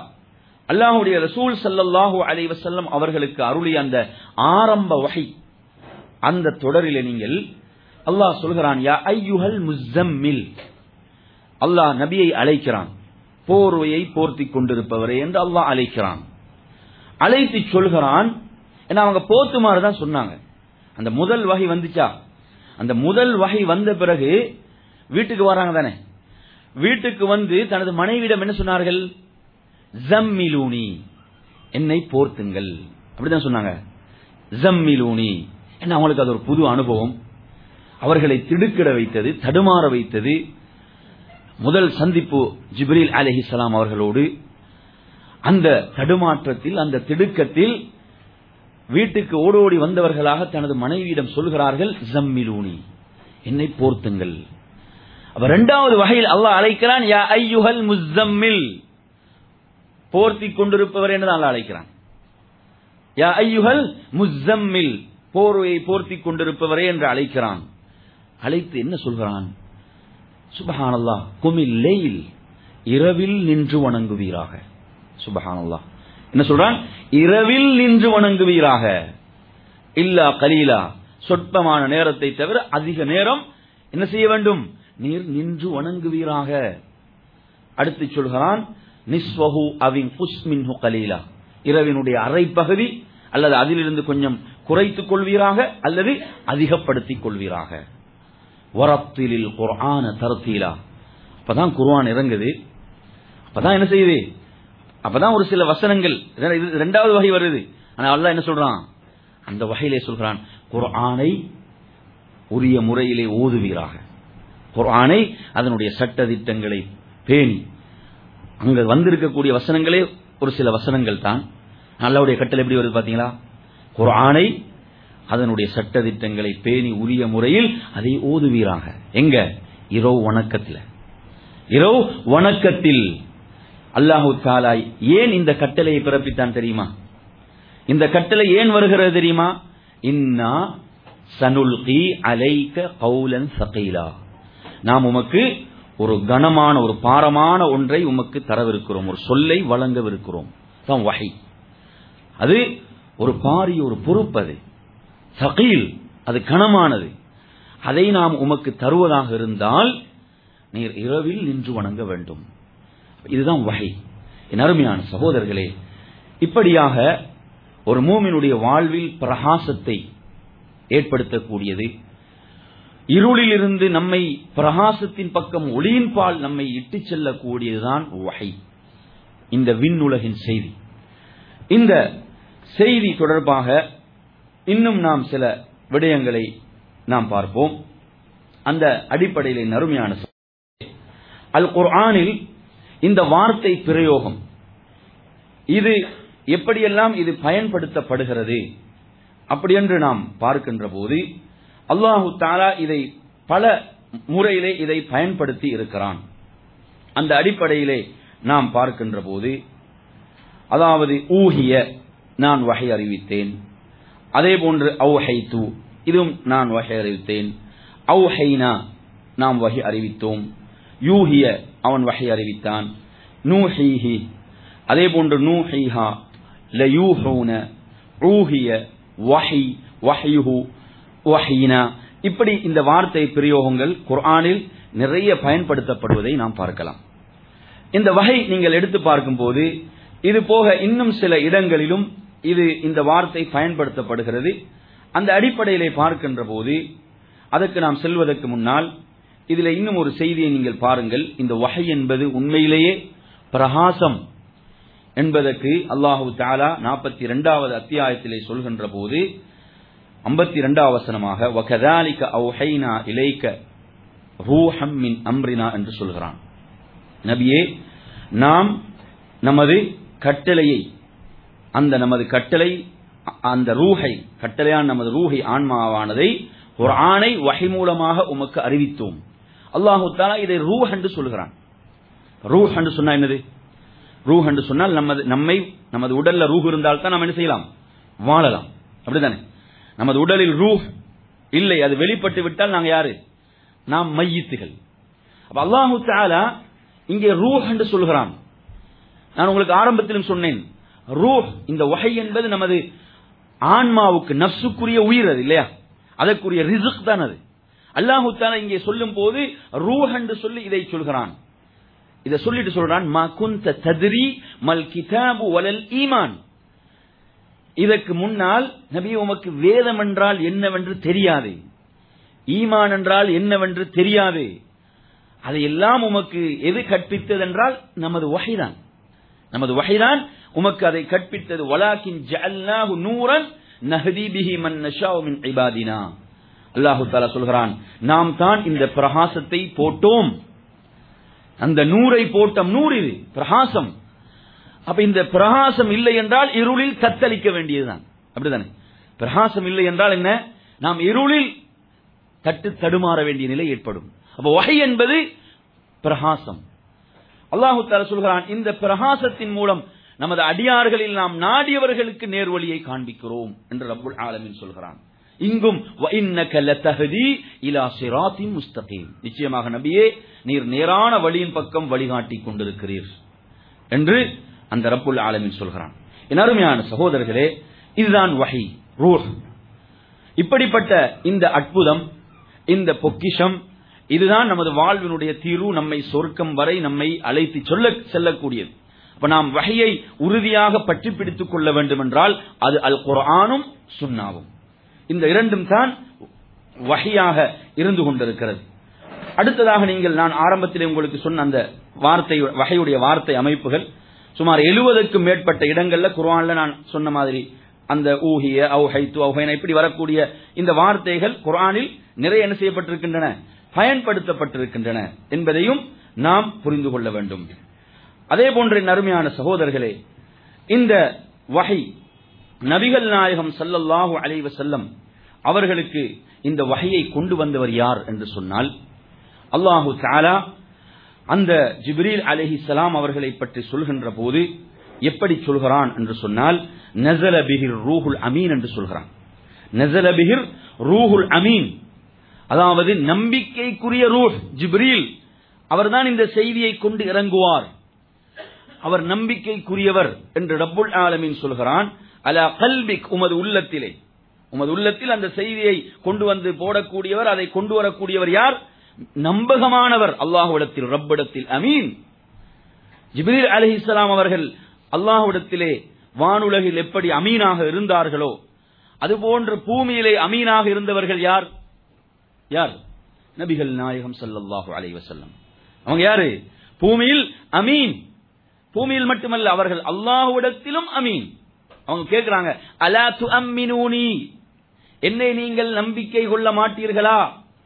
அல்லாஹுடைய ரசூல் சல்லல்லாஹு அலைவசல்லம் அவர்களுக்கு அருளிய அந்த ஆரம்ப வகை அந்த தொடரிலே நீங்கள் அல்லாஹ் சொல்கிறான் யா ஐயுஹல் முஸ்ஸம்மில் அல்லாஹ் நபியை அழைக்கிறான் போர்வையை போர்த்தி கொண்டிருப்பவரே என்று அல்லாஹ் அழைக்கிறான் அழைத்து சொல்கிறான் ஏன்னா அவங்க போத்துமாறு தான் சொன்னாங்க அந்த முதல் வகை வந்துச்சா அந்த முதல் வகை வந்த பிறகு வீட்டுக்கு வராங்க தானே வீட்டுக்கு வந்து தனது மனைவியிடம் என்ன சொன்னார்கள் ஜம்மிலூனி என்னை போர்த்துங்கள் அப்படிதான் சொன்னாங்க ஜம்மிலூனி என்ன அவங்களுக்கு அது ஒரு புது அனுபவம் அவர்களை திடுக்கிட வைத்தது தடுமாற வைத்தது முதல் சந்திப்பு ஜிப்ரீல் அலிஹிஸ்லாம் அவர்களோடு அந்த தடுமாற்றத்தில் அந்த திடுக்கத்தில் வீட்டுக்கு ஓடோடி வந்தவர்களாக தனது மனைவியிடம் சொல்கிறார்கள் ஜம்மிலூனி என்னை போர்த்துங்கள் அப்ப இரண்டாவது வகையில் அல்லாஹ் அழைக்கிறான் யா ஐயுஹல் முஸ்ஸம்மில் போர்த்தி கொண்டிருப்பவர் என்று அல்லாஹ் அழைக்கிறான் யா ஐயுஹல் முஸ்ஸம்மில் போர்வையை போர்த்தி கொண்டிருப்பவரே என்று அழைக்கிறான் அழைத்து என்ன சொல்கிறான் சுபஹானல்லா குமில் லேயில் இரவில் நின்று வணங்குவீராக சுபஹானல்லா என்ன சொல்றான் இரவில் நின்று வணங்குவீராக இல்லா கலீலா சொற்பமான நேரத்தை தவிர அதிக நேரம் என்ன செய்ய வேண்டும் நீர் நின்று வணங்குவீராக அடுத்து சொல்கிறான் நிஸ்வஹு அவின் குஸ்மின்ஹு கலீலா இரவினுடைய அரை பகுதி அல்லது அதிலிருந்து கொஞ்சம் குறைத்துக் கொள்வீராக அல்லது அதிகப்படுத்திக் கொள்வீராக வரத்திலில் குர்ஆன தரத்தீலா அப்பதான் குர்ஆன் இறங்குது அப்பதான் என்ன செய்யுது அப்பதான் ஒரு சில வசனங்கள் இது ரெண்டாவது வகை வருது ஆனா அல்லாஹ் என்ன சொல்றான் அந்த வகையிலே சொல்கிறான் குர்ஆனை உரிய முறையிலே ஓதுவீராக குர்ஆனை அதனுடைய சட்ட திட்டங்களை பேணி அங்க வந்திருக்கக்கூடிய வசனங்களே ஒரு சில வசனங்கள் தான் அல்லாவுடைய கட்டளை எப்படி வருது பாத்தீங்களா குர்ஆனை அதனுடைய சட்ட திட்டங்களை பேணி உரிய முறையில் அதை ஓதுவீராக எங்க இரவு வணக்கத்தில் இரவு வணக்கத்தில் அல்லாஹு தாலா ஏன் இந்த கட்டளையை பிறப்பித்தான் தெரியுமா இந்த கட்டளை ஏன் வருகிறது தெரியுமா இன்னா சனுல்கி அலைக்க கௌலன் சகைலா நாம் உமக்கு ஒரு கனமான ஒரு பாரமான ஒன்றை உமக்கு தரவிருக்கிறோம் ஒரு சொல்லை வழங்கவிருக்கிறோம் தான் வகை அது ஒரு பாரிய ஒரு பொறுப்பு அது சகீல் அது கனமானது அதை நாம் உமக்கு தருவதாக இருந்தால் நீர் இரவில் நின்று வணங்க வேண்டும் இதுதான் வகை என் அருமையான சகோதரர்களே இப்படியாக ஒரு மூமினுடைய வாழ்வில் பிரகாசத்தை ஏற்படுத்தக்கூடியது இருளிலிருந்து நம்மை பிரகாசத்தின் பக்கம் ஒளியின் பால் நம்மை இட்டுச் செல்லக்கூடியதுதான் வகை இந்த விண்ணுலகின் செய்தி இந்த செய்தி தொடர்பாக இன்னும் நாம் சில விடயங்களை நாம் பார்ப்போம் அந்த அடிப்படையில் நறுமையான அல் குர்ஆனில் இந்த வார்த்தை பிரயோகம் இது எப்படியெல்லாம் இது பயன்படுத்தப்படுகிறது அப்படி என்று நாம் பார்க்கின்ற போது அல்லாஹு தாலா இதை பல முறையிலே இதை பயன்படுத்தி இருக்கிறான் அந்த அடிப்படையிலே நாம் பார்க்கின்ற போது அதாவது ஊகிய நான் வகை அறிவித்தேன் அதே போன்று அவுஹைத்து இதுவும் நான் வகை அறிவித்தேன் அவுஹைனா நாம் வகை அறிவித்தோம் யூஹிய அவன் வகை அறிவித்தான் நூஹீஹி அதே போன்று நூஹீஹா லயூஹூன ஊஹிய வஹி வஹயுஹு வஹீனா இப்படி இந்த வார்த்தை பிரயோகங்கள் குர்ஆனில் நிறைய பயன்படுத்தப்படுவதை நாம் பார்க்கலாம் இந்த வகை நீங்கள் எடுத்து பார்க்கும்போது இது போக இன்னும் சில இடங்களிலும் இது இந்த வார்த்தை பயன்படுத்தப்படுகிறது அந்த அடிப்படையிலே பார்க்கின்ற போது அதற்கு நாம் செல்வதற்கு முன்னால் இதில் இன்னும் ஒரு செய்தியை நீங்கள் பாருங்கள் இந்த வகை என்பது உண்மையிலேயே பிரகாசம் என்பதற்கு அல்லாஹு தாலா நாற்பத்தி இரண்டாவது அத்தியாயத்திலே சொல்கின்ற போது ஐம்பத்தி இரண்டாவது வசனமாக வகதாலிக்க அவுஹைனா இலைக்க ரூஹம் மின் அம்ரினா என்று சொல்கிறான் நபியே நாம் நமது கட்டளையை அந்த நமது கட்டளை அந்த ரூஹை கட்டளையான் நமது ரூஹை ஆன்மாவானதை ஒரு ஆணை வகை மூலமாக உமக்கு அறிவித்தோம் அல்லாஹு தாலா இதை ரூஹ் என்று சொல்கிறான் ரூஹ் என்று சொன்னா என்னது ரூஹ் என்று சொன்னால் நமது நம்மை நமது உடல்ல ரூஹ் இருந்தால் தான் நாம் என்ன செய்யலாம் வாழலாம் அப்படிதானே நமது உடலில் ரூஹ் இல்லை அது வெளிப்பட்டு விட்டால் நாங்க யாரு நாம் மையத்துகள் அப்ப அல்லாஹு தாலா இங்கே ரூஹ் என்று சொல்கிறான் நான் உங்களுக்கு ஆரம்பத்திலும் சொன்னேன் ரூஹ் இந்த வகை என்பது நமது ஆன்மாவுக்கு நப்சுக்குரிய உயிர் அது இல்லையா அதற்குரிய ரிசுக் தான் அது அல்லாஹு தாலா இங்கே சொல்லும் போது ரூஹ் என்று சொல்லி இதை சொல்கிறான் இதை சொல்லிட்டு சொல்றான் மா குந்த தத்ரி மல் கிதாபு வலல் ஈமான் இதற்கு முன்னால் நபி உமக்கு வேதம் என்றால் என்னவென்று தெரியாது ஈமான் என்றால் என்னவென்று தெரியாது அதையெல்லாம் உமக்கு எது கற்பித்தது என்றால் நமது வகைதான் நமது வகைதான் உமக்கு அதை கற்பித்தது வலாக்கின் ஜஅல்னாஹு நூரன் நஹதி பிஹி மன் நஷாஉ மின் இபாதினா அல்லாஹு தஆலா சொல்கிறான் நாம் தான் இந்த பிரகாசத்தை போட்டோம் அந்த நூரை போட்டோம் நூறு இது பிரகாசம் அப்ப இந்த பிரகாசம் இல்லை என்றால் இருளில் தத்தளிக்க வேண்டியதுதான் அப்படிதானே பிரகாசம் இல்லை என்றால் என்ன நாம் இருளில் தட்டு தடுமாற வேண்டிய நிலை ஏற்படும் அப்ப வகை என்பது பிரகாசம் அல்லாஹு தாலா சொல்கிறான் இந்த பிரகாசத்தின் மூலம் நமது அடியார்களில் நாம் நாடியவர்களுக்கு நேர்வழியை காண்பிக்கிறோம் என்று ரப்புல் ஆலமின் சொல்கிறான் இங்கும் وَإِنَّكَ لَتَهْدِي إِلَى صِرَاطٍ مُسْتَقِيمٍ நிச்சயமாக நபியே நீர் நேரான வழியின் பக்கம் வழிகாட்டி கொண்டிருக்கிறீர் என்று அந்த ரப்புல் ஆலமின் சொல்கிறான் என் அருமையான சகோதரர்களே இதுதான் வஹி ரூஹ் இப்படிப்பட்ட இந்த அற்புதம் இந்த பொக்கிஷம் இதுதான் நமது வாழ்வினுடைய தீர்வு நம்மை சொர்க்கம் வரை நம்மை அழைத்து சொல்ல செல்லக்கூடியது அப்ப நாம் வகையை உறுதியாக பற்றி பிடித்துக் கொள்ள வேண்டும் என்றால் அது அல் குர்ஆனும் சுன்னாவும் இந்த இரண்டும் தான் வகையாக இருந்து கொண்டிருக்கிறது அடுத்ததாக நீங்கள் நான் ஆரம்பத்திலே உங்களுக்கு சொன்ன அந்த வார்த்தை வகையுடைய வார்த்தை அமைப்புகள் சுமார் எழுபதுக்கும் மேற்பட்ட இடங்கள்ல குர்ஆன்ல நான் சொன்ன மாதிரி அந்த ஊஹிய அவுஹைத்து அவுஹைன இப்படி வரக்கூடிய இந்த வார்த்தைகள் குர்ஆனில் நிறைய என்ன செய்யப்பட்டிருக்கின்றன பயன்படுத்தப்பட்டிருக்கின்றன என்பதையும் நாம் புரிந்து கொள்ள வேண்டும் அதே போன்ற அருமையான சகோதரர்களே இந்த வகை நபிகள் நாயகம் சல்லல்லாஹு அலைஹி வஸல்லம் அவர்களுக்கு இந்த வகையை கொண்டு வந்தவர் யார் என்று சொன்னால் அல்லாஹு தஆலா அந்த ஜிப்ரீல் அலைஹிஸ்ஸலாம் அவர்களை பற்றி சொல்கின்ற போது எப்படி சொல்கிறான் என்று சொன்னால் நஸல பிஹிர் ரூஹுல் அமீன் என்று சொல்கிறான் நஸல பிஹிர் ரூஹுல் அமீன் அதாவது நம்பிக்கைக்குரிய ரூஹ் ஜிப்ரீல் அவர்தான் இந்த செய்தியை கொண்டு இறங்குவார் அவர் நம்பிக்கைக்குரியவர் என்று ரப்புல் ஆலமீன் சொல்கிறான் அலா கல்பிக் உமது உள்ளத்திலே உமது உள்ளத்தில் அந்த செய்தியை கொண்டு வந்து போடக்கூடியவர் அதை கொண்டு வரக்கூடியவர் யார் நம்பகமானவர் அல்லாஹுவிடத்தில் ரப்பிடத்தில் அமீன் ஜிப்ரீல் அலிஹிஸ்லாம் அவர்கள் அல்லாஹுவிடத்திலே வானுலகில் எப்படி அமீனாக இருந்தார்களோ அதுபோன்று பூமியிலே அமீனாக இருந்தவர்கள் யார் யார் நபிகள் நாயகம் சல்லல்லாஹு அலைஹி வஸல்லம் அவங்க யாரு பூமியில் அமீன் பூமியில் மட்டுமல்ல அவர்கள் அல்லாஹுவிடத்திலும் அமீன் அவங்க கேட்கிறாங்க அலா து அம்மினூனி என்னை நீங்கள் நம்பிக்கை கொள்ள மாட்டீர்களா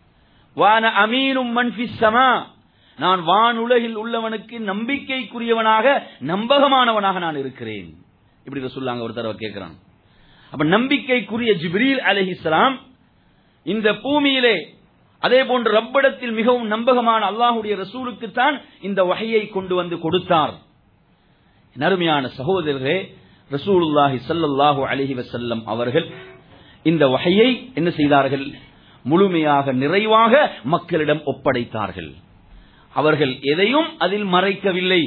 வான அமீனும் மன்ஃபிஸ் சமா நான் வானுலகில் உள்ளவனுக்கு நம்பிக்கைக்குரியவனாக நம்பகமானவனாக நான் இருக்கிறேன் இப்படி சொல்லாங்க ஒரு தடவை கேட்கிறான் அப்ப நம்பிக்கைக்குரிய ஜிப்ரீல் அலஹிஸ்லாம் இந்த பூமியிலே அதே போன்று ரப்பிடத்தில் மிகவும் நம்பகமான அல்லாஹுடைய ரசூலுக்குத்தான் இந்த வகையை கொண்டு வந்து கொடுத்தார் நறுமையான சகோதரரே ரசூலுல்லாஹி சல்லல்லாஹு அலிஹி வசல்லம் அவர்கள் இந்த வகையை என்ன செய்தார்கள் முழுமையாக நிறைவாக மக்களிடம் ஒப்படைத்தார்கள் அவர்கள் எதையும் அதில் மறைக்கவில்லை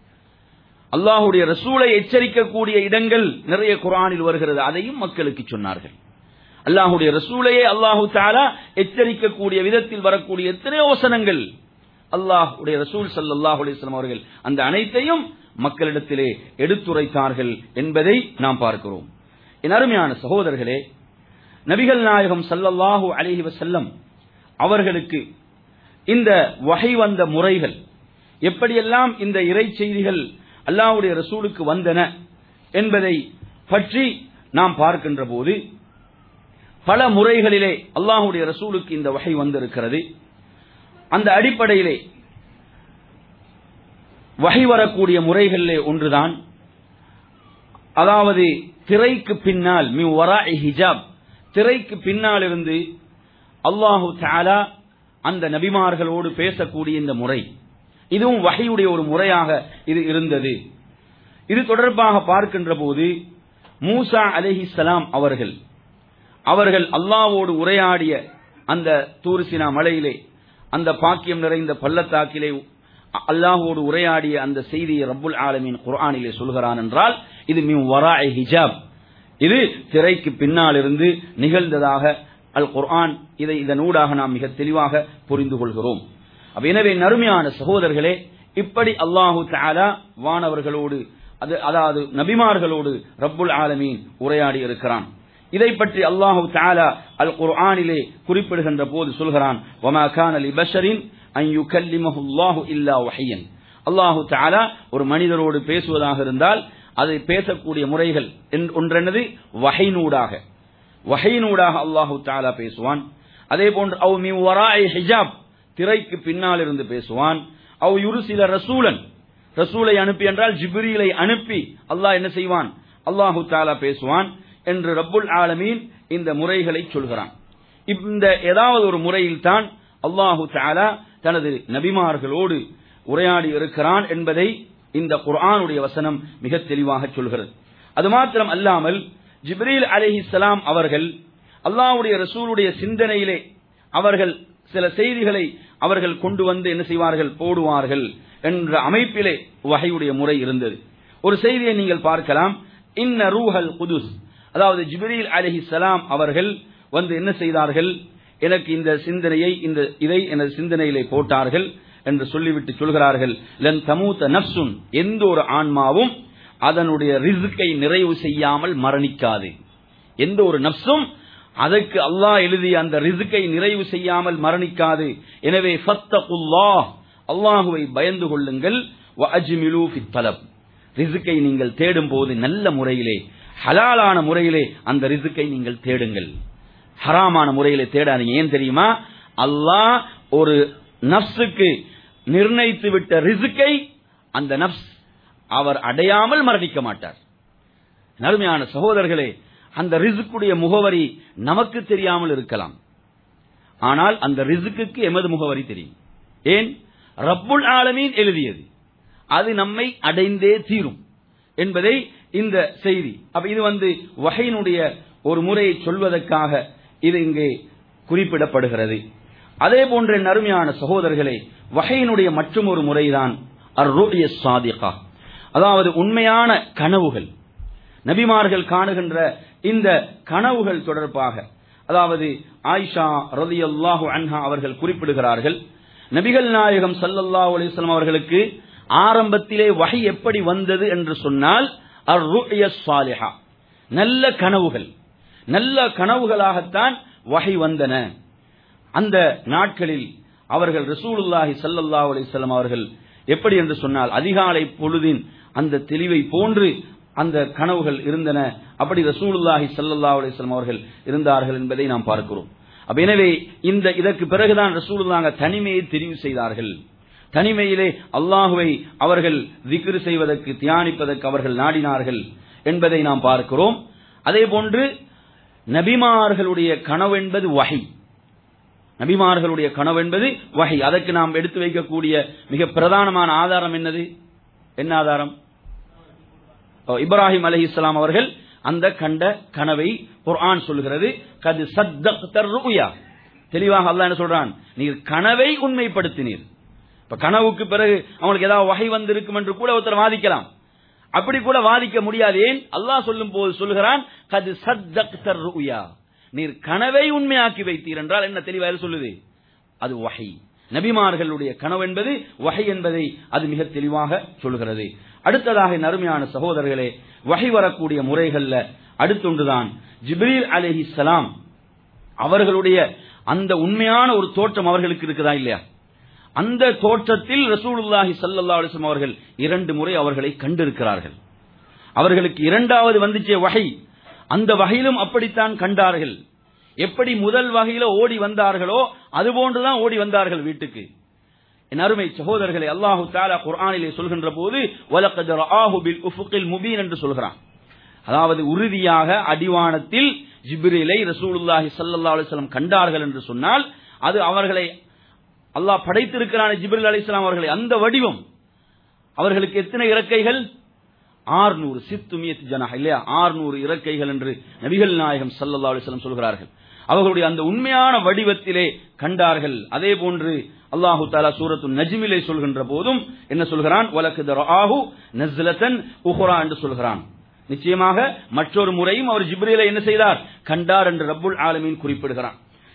அல்லாஹுடைய ரசூலை எச்சரிக்கக்கூடிய இடங்கள் நிறைய குரானில் வருகிறது அதையும் மக்களுக்கு சொன்னார்கள் அல்லாஹுடைய ரசூலையே அல்லாஹு தாலா எச்சரிக்கக்கூடிய விதத்தில் வரக்கூடிய எத்தனையோ வசனங்கள் அல்லாஹுடைய ரசூல் சல்லாஹூ அலிஸ்லாம் அவர்கள் அந்த அனைத்தையும் மக்களிடத்திலே எடுத்துரைத்தார்கள் என்பதை நாம் பார்க்கிறோம் என் அருமையான சகோதரர்களே நபிகள் நாயகம் சல்லல்லாஹு அலிஹி வசல்லம் அவர்களுக்கு இந்த வகை வந்த முறைகள் எப்படியெல்லாம் இந்த இறை செய்திகள் அல்லாஹுடைய ரசூலுக்கு வந்தன என்பதை பற்றி நாம் பார்க்கின்ற போது பல முறைகளிலே அல்லாஹுடைய ரசூலுக்கு இந்த வகை வந்திருக்கிறது அந்த அடிப்படையிலே வகை வரக்கூடிய முறைகளிலே ஒன்றுதான் அதாவது திரைக்கு பின்னால் மி வரா ஹிஜாப் திரைக்கு பின்னால் இருந்து அல்லாஹு தாலா அந்த நபிமார்களோடு பேசக்கூடிய இந்த முறை இதுவும் வகையுடைய ஒரு முறையாக இது இருந்தது இது தொடர்பாக பார்க்கின்ற போது மூசா அலிஹிசலாம் அவர்கள் அவர்கள் அல்லாவோடு உரையாடிய அந்த தூர்சினா மலையிலே அந்த பாக்கியம் நிறைந்த பள்ளத்தாக்கிலே அல்லாஹோடு உரையாடிய அந்த செய்தியை ரப்புல் ஆலமின் குர்ஆனிலே சொல்கிறான் என்றால் இது மின் வரா ஹிஜாப் இது திரைக்கு பின்னால் இருந்து நிகழ்ந்ததாக அல் குர்ஆன் இதை இதனூடாக நாம் மிக தெளிவாக புரிந்து கொள்கிறோம் அப்ப எனவே நறுமையான சகோதரர்களே இப்படி அல்லாஹு தஆலா வானவர்களோடு அது அதாவது நபிமார்களோடு ரப்புல் ஆலமீன் உரையாடி இருக்கிறான் இதை பற்றி அல்லாஹு தஆலா அல் குர்ஆனிலே குறிப்பிடுகின்ற போது சொல்கிறான் வமா கான லிபஷரின் அன் யுகல்லிமஹு அல்லாஹு இல்லா வஹியன் அல்லாஹு தஆலா ஒரு மனிதரோடு பேசுவதாக இருந்தால் அதை பேசக்கூடிய முறைகள் என்- ஒன்றென்னது வஹைனூடாக வஹைனூடாக அல்லாஹு தஆலா பேசுவான் அதே போன்று அவ் மின் வராஇ ஹிஜாப் திரைக்கு பின்னால் இருந்து பேசுவான் அவ் யுருசில ரசூலன் ரசூலை அனுப்பி என்றால் ஜிப்ரீலை அனுப்பி அல்லாஹ் என்ன செய்வான் அல்லாஹு தஆலா பேசுவான் என்று ரப்புல் ஆலமீன் இந்த முறைகளை சொல்கிறான் இந்த ஏதாவது ஒரு முறையில் தான் அல்லாஹு தஆலா தனது நபிமார்களோடு உரையாடி இருக்கிறான் என்பதை இந்த குர்ஆனுடைய வசனம் மிக தெளிவாக சொல்கிறது அது மாத்திரம் அல்லாமல் ஜிப்ரீல் அலைஹிஸ்ஸலாம் அவர்கள் அல்லாஹ்வுடைய ரசூலுடைய சிந்தனையிலே அவர்கள் சில செய்திகளை அவர்கள் கொண்டு வந்து என்ன செய்வார்கள் போடுவார்கள் என்ற அமைப்பிலே வகையுடைய முறை இருந்தது ஒரு செய்தியை நீங்கள் பார்க்கலாம் இன்ன ரூஹல் குதுஸ் அதாவது ஜிப்ரீல் அலைஹிஸ்ஸலாம் அவர்கள் வந்து என்ன செய்தார்கள் எனக்கு இந்த சிந்தனையை இந்த இதை எனது சிந்தனையிலே போட்டார்கள் என்று சொல்லிவிட்டு சொல்கிறார்கள் லன் தமூத்த நப்சுன் எந்த ஒரு ஆன்மாவும் அதனுடைய ரிஸ்கை நிறைவு செய்யாமல் மரணிக்காது எந்த ஒரு நப்சும் அதற்கு அல்லாஹ் எழுதிய அந்த ரிஸ்கை நிறைவு செய்யாமல் மரணிக்காது எனவே ஃபத்தகுல்லாஹ் அல்லாஹுவை பயந்து கொள்ளுங்கள் வ அஜ்மிலு ஃபித் தலப் ரிஸ்கை நீங்கள் தேடும் போது நல்ல முறையிலே ஹலாலான முறையிலே அந்த ரிஸ்கை நீங்கள் தேடுங்கள் ஹராமான முறையிலே தேடாதீங்க ஏன் தெரியுமா அல்லாஹ் ஒரு நப்சுக்கு நிர்ணயித்து விட்ட ரிஸ்கை அந்த நப்ஸ் அவர் அடையாமல் மரணிக்க மாட்டார் நறுமையான சகோதரர்களே அந்த ரிசுக்குடைய முகவரி நமக்கு தெரியாமல் இருக்கலாம் ஆனால் அந்த ரிசுக்கு எமது முகவரி தெரியும் ஏன் ரப்புல் ஆலமீன் எழுதியது அது நம்மை அடைந்தே தீரும் என்பதை இந்த செய்தி அப்ப இது வந்து வகையினுடைய ஒரு முறையை சொல்வதற்காக இது இங்கே குறிப்பிடப்படுகிறது அதே போன்ற நறுமையான சகோதரர்களே வகையினுடைய மற்றும் ஒரு முறைதான் அர் சாதிகா அதாவது உண்மையான கனவுகள் நபிமார்கள் காணுகின்ற இந்த கனவுகள் தொடர்பாக அதாவது ஆயிஷா ரலியல்லாஹு அன்ஹா அவர்கள் குறிப்பிடுகிறார்கள் நபிகள் நாயகம் ஸல்லல்லாஹு அலைஹி வஸல்லம் அவர்களுக்கு ஆரம்பத்திலே வஹி எப்படி வந்தது என்று சொன்னால் அர் சாலிஹா நல்ல கனவுகள் நல்ல கனவுகளாகத்தான் வஹி வந்தன அந்த நாட்களில் அவர்கள் ரசூலுல்லாஹி ஸல்லல்லாஹு அலைஹி வஸல்லம் அவர்கள் எப்படி என்று சொன்னால் அதிகாலை பொழுதின் அந்த தெளிவை போன்று அந்த கனவுகள் இருந்தன அப்படி ரசூலுல்லாஹி ஸல்லல்லாஹு அலைஹி வஸல்லம் அவர்கள் இருந்தார்கள் என்பதை நாம் பார்க்கிறோம் அப்ப எனவே இந்த இதற்கு பிறகுதான் ரசூலுல்லாஹ் தனிமையை தெரிவு செய்தார்கள் தனிமையிலே அல்லாஹுவை அவர்கள் திக்ரு செய்வதற்கு தியானிப்பதற்கு அவர்கள் நாடினார்கள் என்பதை நாம் பார்க்கிறோம் அதே போன்று நபிமார்களுடைய கனவு என்பது வஹி நபிமார்களுடைய கனவு என்பது வஹி அதற்கு நாம் எடுத்து வைக்கக்கூடிய மிக பிரதானமான ஆதாரம் என்னது என்ன ஆதாரம் ஓ, இப்ராஹிம் அலி இஸ்லாம் அவர்கள் அந்த கண்ட கனவை குர்ஆன் சொல்கிறது கது சத்தர் ருயா தெளிவாக அல்லாஹ் என்ன சொல்றான் நீர் கனவை உண்மைப்படுத்தினீர் இப்ப கனவுக்கு பிறகு அவங்களுக்கு ஏதாவது வகை வந்திருக்கும் என்று கூட ஒருத்தர் வாதிக்கலாம் அப்படி கூட வாதிக்க முடியாது ஏன் அல்லாஹ் சொல்லும் போது சொல்கிறான் கது சத்தர் ருயா நீர் கனவை உண்மையாக்கி வைத்தீர் என்றால் என்ன தெளிவாக சொல்லுது அது வஹை நபிமார்களுடைய கனவு என்பது வஹை என்பதை அது மிக தெளிவாக சொல்கிறது அடுத்ததாக என் அருமையான சகோதரர்களே வஹை வரக்கூடிய முறைகள்ல அடுத்தொன்றுதான் ஜிப்ரீல் அலைஹிஸ்ஸலாம் அவர்களுடைய அந்த உண்மையான ஒரு தோற்றம் அவர்களுக்கு இருக்குதா இல்லையா அந்த தோற்றத்தில் ரசூலுல்லாஹி ஸல்லல்லாஹு அலைஹி வஸல்லம் அவர்கள் இரண்டு முறை அவர்களை கண்டிருக்கிறார்கள் அவர்களுக்கு இரண்டாவது வந்துச்சே வகை அந்த வகையிலும் அப்படித்தான் கண்டார்கள் எப்படி முதல் வகையில ஓடி வந்தார்களோ அதுபோன்றுதான் ஓடி வந்தார்கள் வீட்டுக்கு என் அருமை சகோதரர்களை அல்லாஹு தாலா குர்ஆனிலே சொல்கின்ற போது வலக்கத் ரஆஹு பில் உஃபுகில் முபீன் என்று சொல்கிறான் அதாவது உறுதியாக அடிவானத்தில் ஜிப்ரீலை ரசூலுல்லாஹி ஸல்லல்லாஹு அலைஹி வஸல்லம் கண்டார்கள் என்று சொன்னால் அது அவர்களை அல்லாஹ் படைத்திருக்கிறான ஜிப்ரீல் அலைஹிஸ்ஸலாம் அவர்களை அந்த வடிவம் அவர்களுக்கு எத்தனை இறக்கைகள் ஆறுநூறு சித்துமியத் ஜனஹ் இல்லையா ஆறுநூறு இறக்கைகள் என்று நபிகள் நாயகம் ஸல்லல்லாஹு அலைஹி வஸல்லம் சொல்கிறார்கள் அவர்களுடைய அந்த உண்மையான வடிவத்திலே கண்டார்கள் அதே போன்று அல்லாஹு தாலா சூரத்து நஜ்மிலே சொல்கின்ற போதும் என்ன சொல்கிறான் வலக்கு ஆஹு நஸ்லத்தன் உஹ்ரா என்று சொல்கிறான் நிச்சயமாக மற்றொரு முறையும் அவர் ஜிப்ரீலை என்ன செய்தார் கண்டார் என்று ரப்புல் ஆலமீன் குறிப்பிடுகிறான்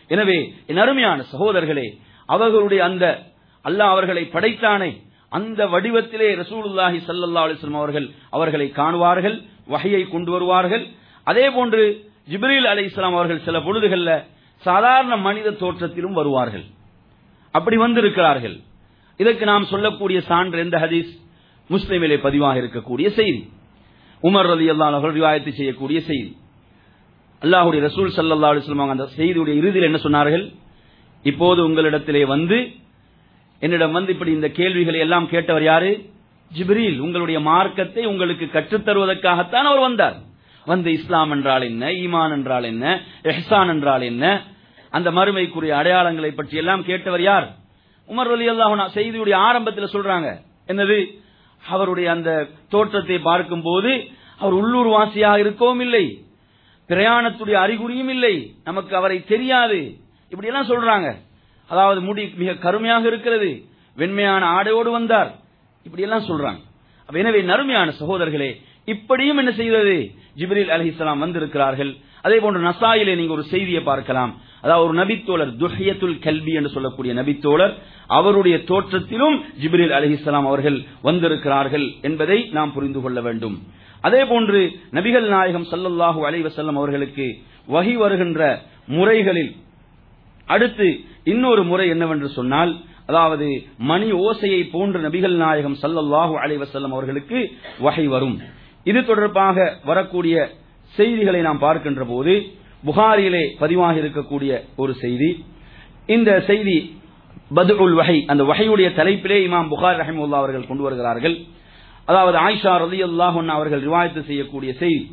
எனவே என் அருமையான சகோதரர்களே அவர்களுடைய அந்த அல்லாஹ் அவர்களை படைத்தானே அந்த வடிவத்திலே ரசூலுல்லாஹி ஸல்லல்லாஹு அலைஹி வஸல்லம் அவர்கள் அவர்களை காணுவார்கள் வஹையை கொண்டு வருவார்கள் அதே போன்று ஜிப்ரீல் அலைஹிஸ்ஸலாம் அவர்கள் சில பொழுதுகள்ல சாதாரண மனித தோற்றத்திலும் வருவார்கள் அப்படி வந்திருக்கிறார்கள் இதற்கு நாம் சொல்லக்கூடிய சான்று எந்த ஹதீஸ் முஸ்லிமிலே பதிவாக இருக்கக்கூடிய செய்தி உமர் ரதி அவர்கள் ரிவாயத்து செய்யக்கூடிய செய்தி அல்லாஹுடைய ரசூல் சல்லா அலிஸ்லாம் அந்த செய்தியுடைய இறுதியில் என்ன சொன்னார்கள் இப்போது உங்களிடத்திலே வந்து என்னிடம் வந்து இப்படி இந்த கேள்விகளை எல்லாம் கேட்டவர் யாரு ஜிப்ரீல் உங்களுடைய மார்க்கத்தை உங்களுக்கு கற்றுத் தருவதற்காகத்தான் அவர் வந்தார் வந்து இஸ்லாம் என்றால் என்ன ஈமான் என்றால் என்ன எஹ்சான் என்றால் என்ன அந்த மறுமைக்குரிய அடையாளங்களை பற்றி எல்லாம் கேட்டவர் யார் உமர் அலி அல்லாஹ் செய்தியுடைய ஆரம்பத்தில் சொல்றாங்க என்னது அவருடைய அந்த தோற்றத்தை பார்க்கும் போது அவர் உள்ளூர் வாசியாக இருக்கவும் இல்லை பிரயாணத்துடைய அறிகுறியும் இல்லை நமக்கு அவரை தெரியாது இப்படி எல்லாம் சொல்றாங்க அதாவது முடி மிக கருமையாக இருக்கிறது வெண்மையான ஆடையோடு வந்தார் இப்படி எல்லாம் சொல்றாங்க அப்ப எனவே நறுமையான சகோதரர்களே இப்படியும் என்ன செய்தது ஜிப்ரீல் அலிஹிஸ்லாம் வந்திருக்கிறார்கள் அதே போன்று நசாயிலே நீங்க ஒரு செய்தியை பார்க்கலாம் அதாவது ஒரு நபித்தோழர் துஹியத்துல் கல்வி என்று சொல்லக்கூடிய நபித்தோழர் அவருடைய தோற்றத்திலும் ஜிப்ரீல் அலிஹிஸ்லாம் அவர்கள் வந்திருக்கிறார்கள் என்பதை நாம் புரிந்து கொள்ள வேண்டும் அதே போன்று நபிகள் நாயகம் சல்லல்லாஹு அலைவசல்லம் அவர்களுக்கு வகி வருகின்ற முறைகளில் அடுத்து இன்னொரு முறை என்னவென்று சொன்னால் அதாவது மணி ஓசையை போன்ற நபிகள் நாயகம் சல்லல்லாஹு அலைவசல்லம் அவர்களுக்கு வகை வரும் இது தொடர்பாக வரக்கூடிய செய்திகளை நாம் பார்க்கின்ற போது புகாரியிலே பதிவாக இருக்கக்கூடிய ஒரு செய்தி இந்த செய்தி பதுல் வகை அந்த வகையுடைய தலைப்பிலே இமாம் புகார் ரஹிமுல்லா அவர்கள் கொண்டு வருகிறார்கள் அதாவது ஆயிஷா ரலி அல்லாஹன் அவர்கள் ரிவாயத்து செய்யக்கூடிய செய்தி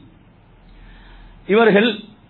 இவர்கள்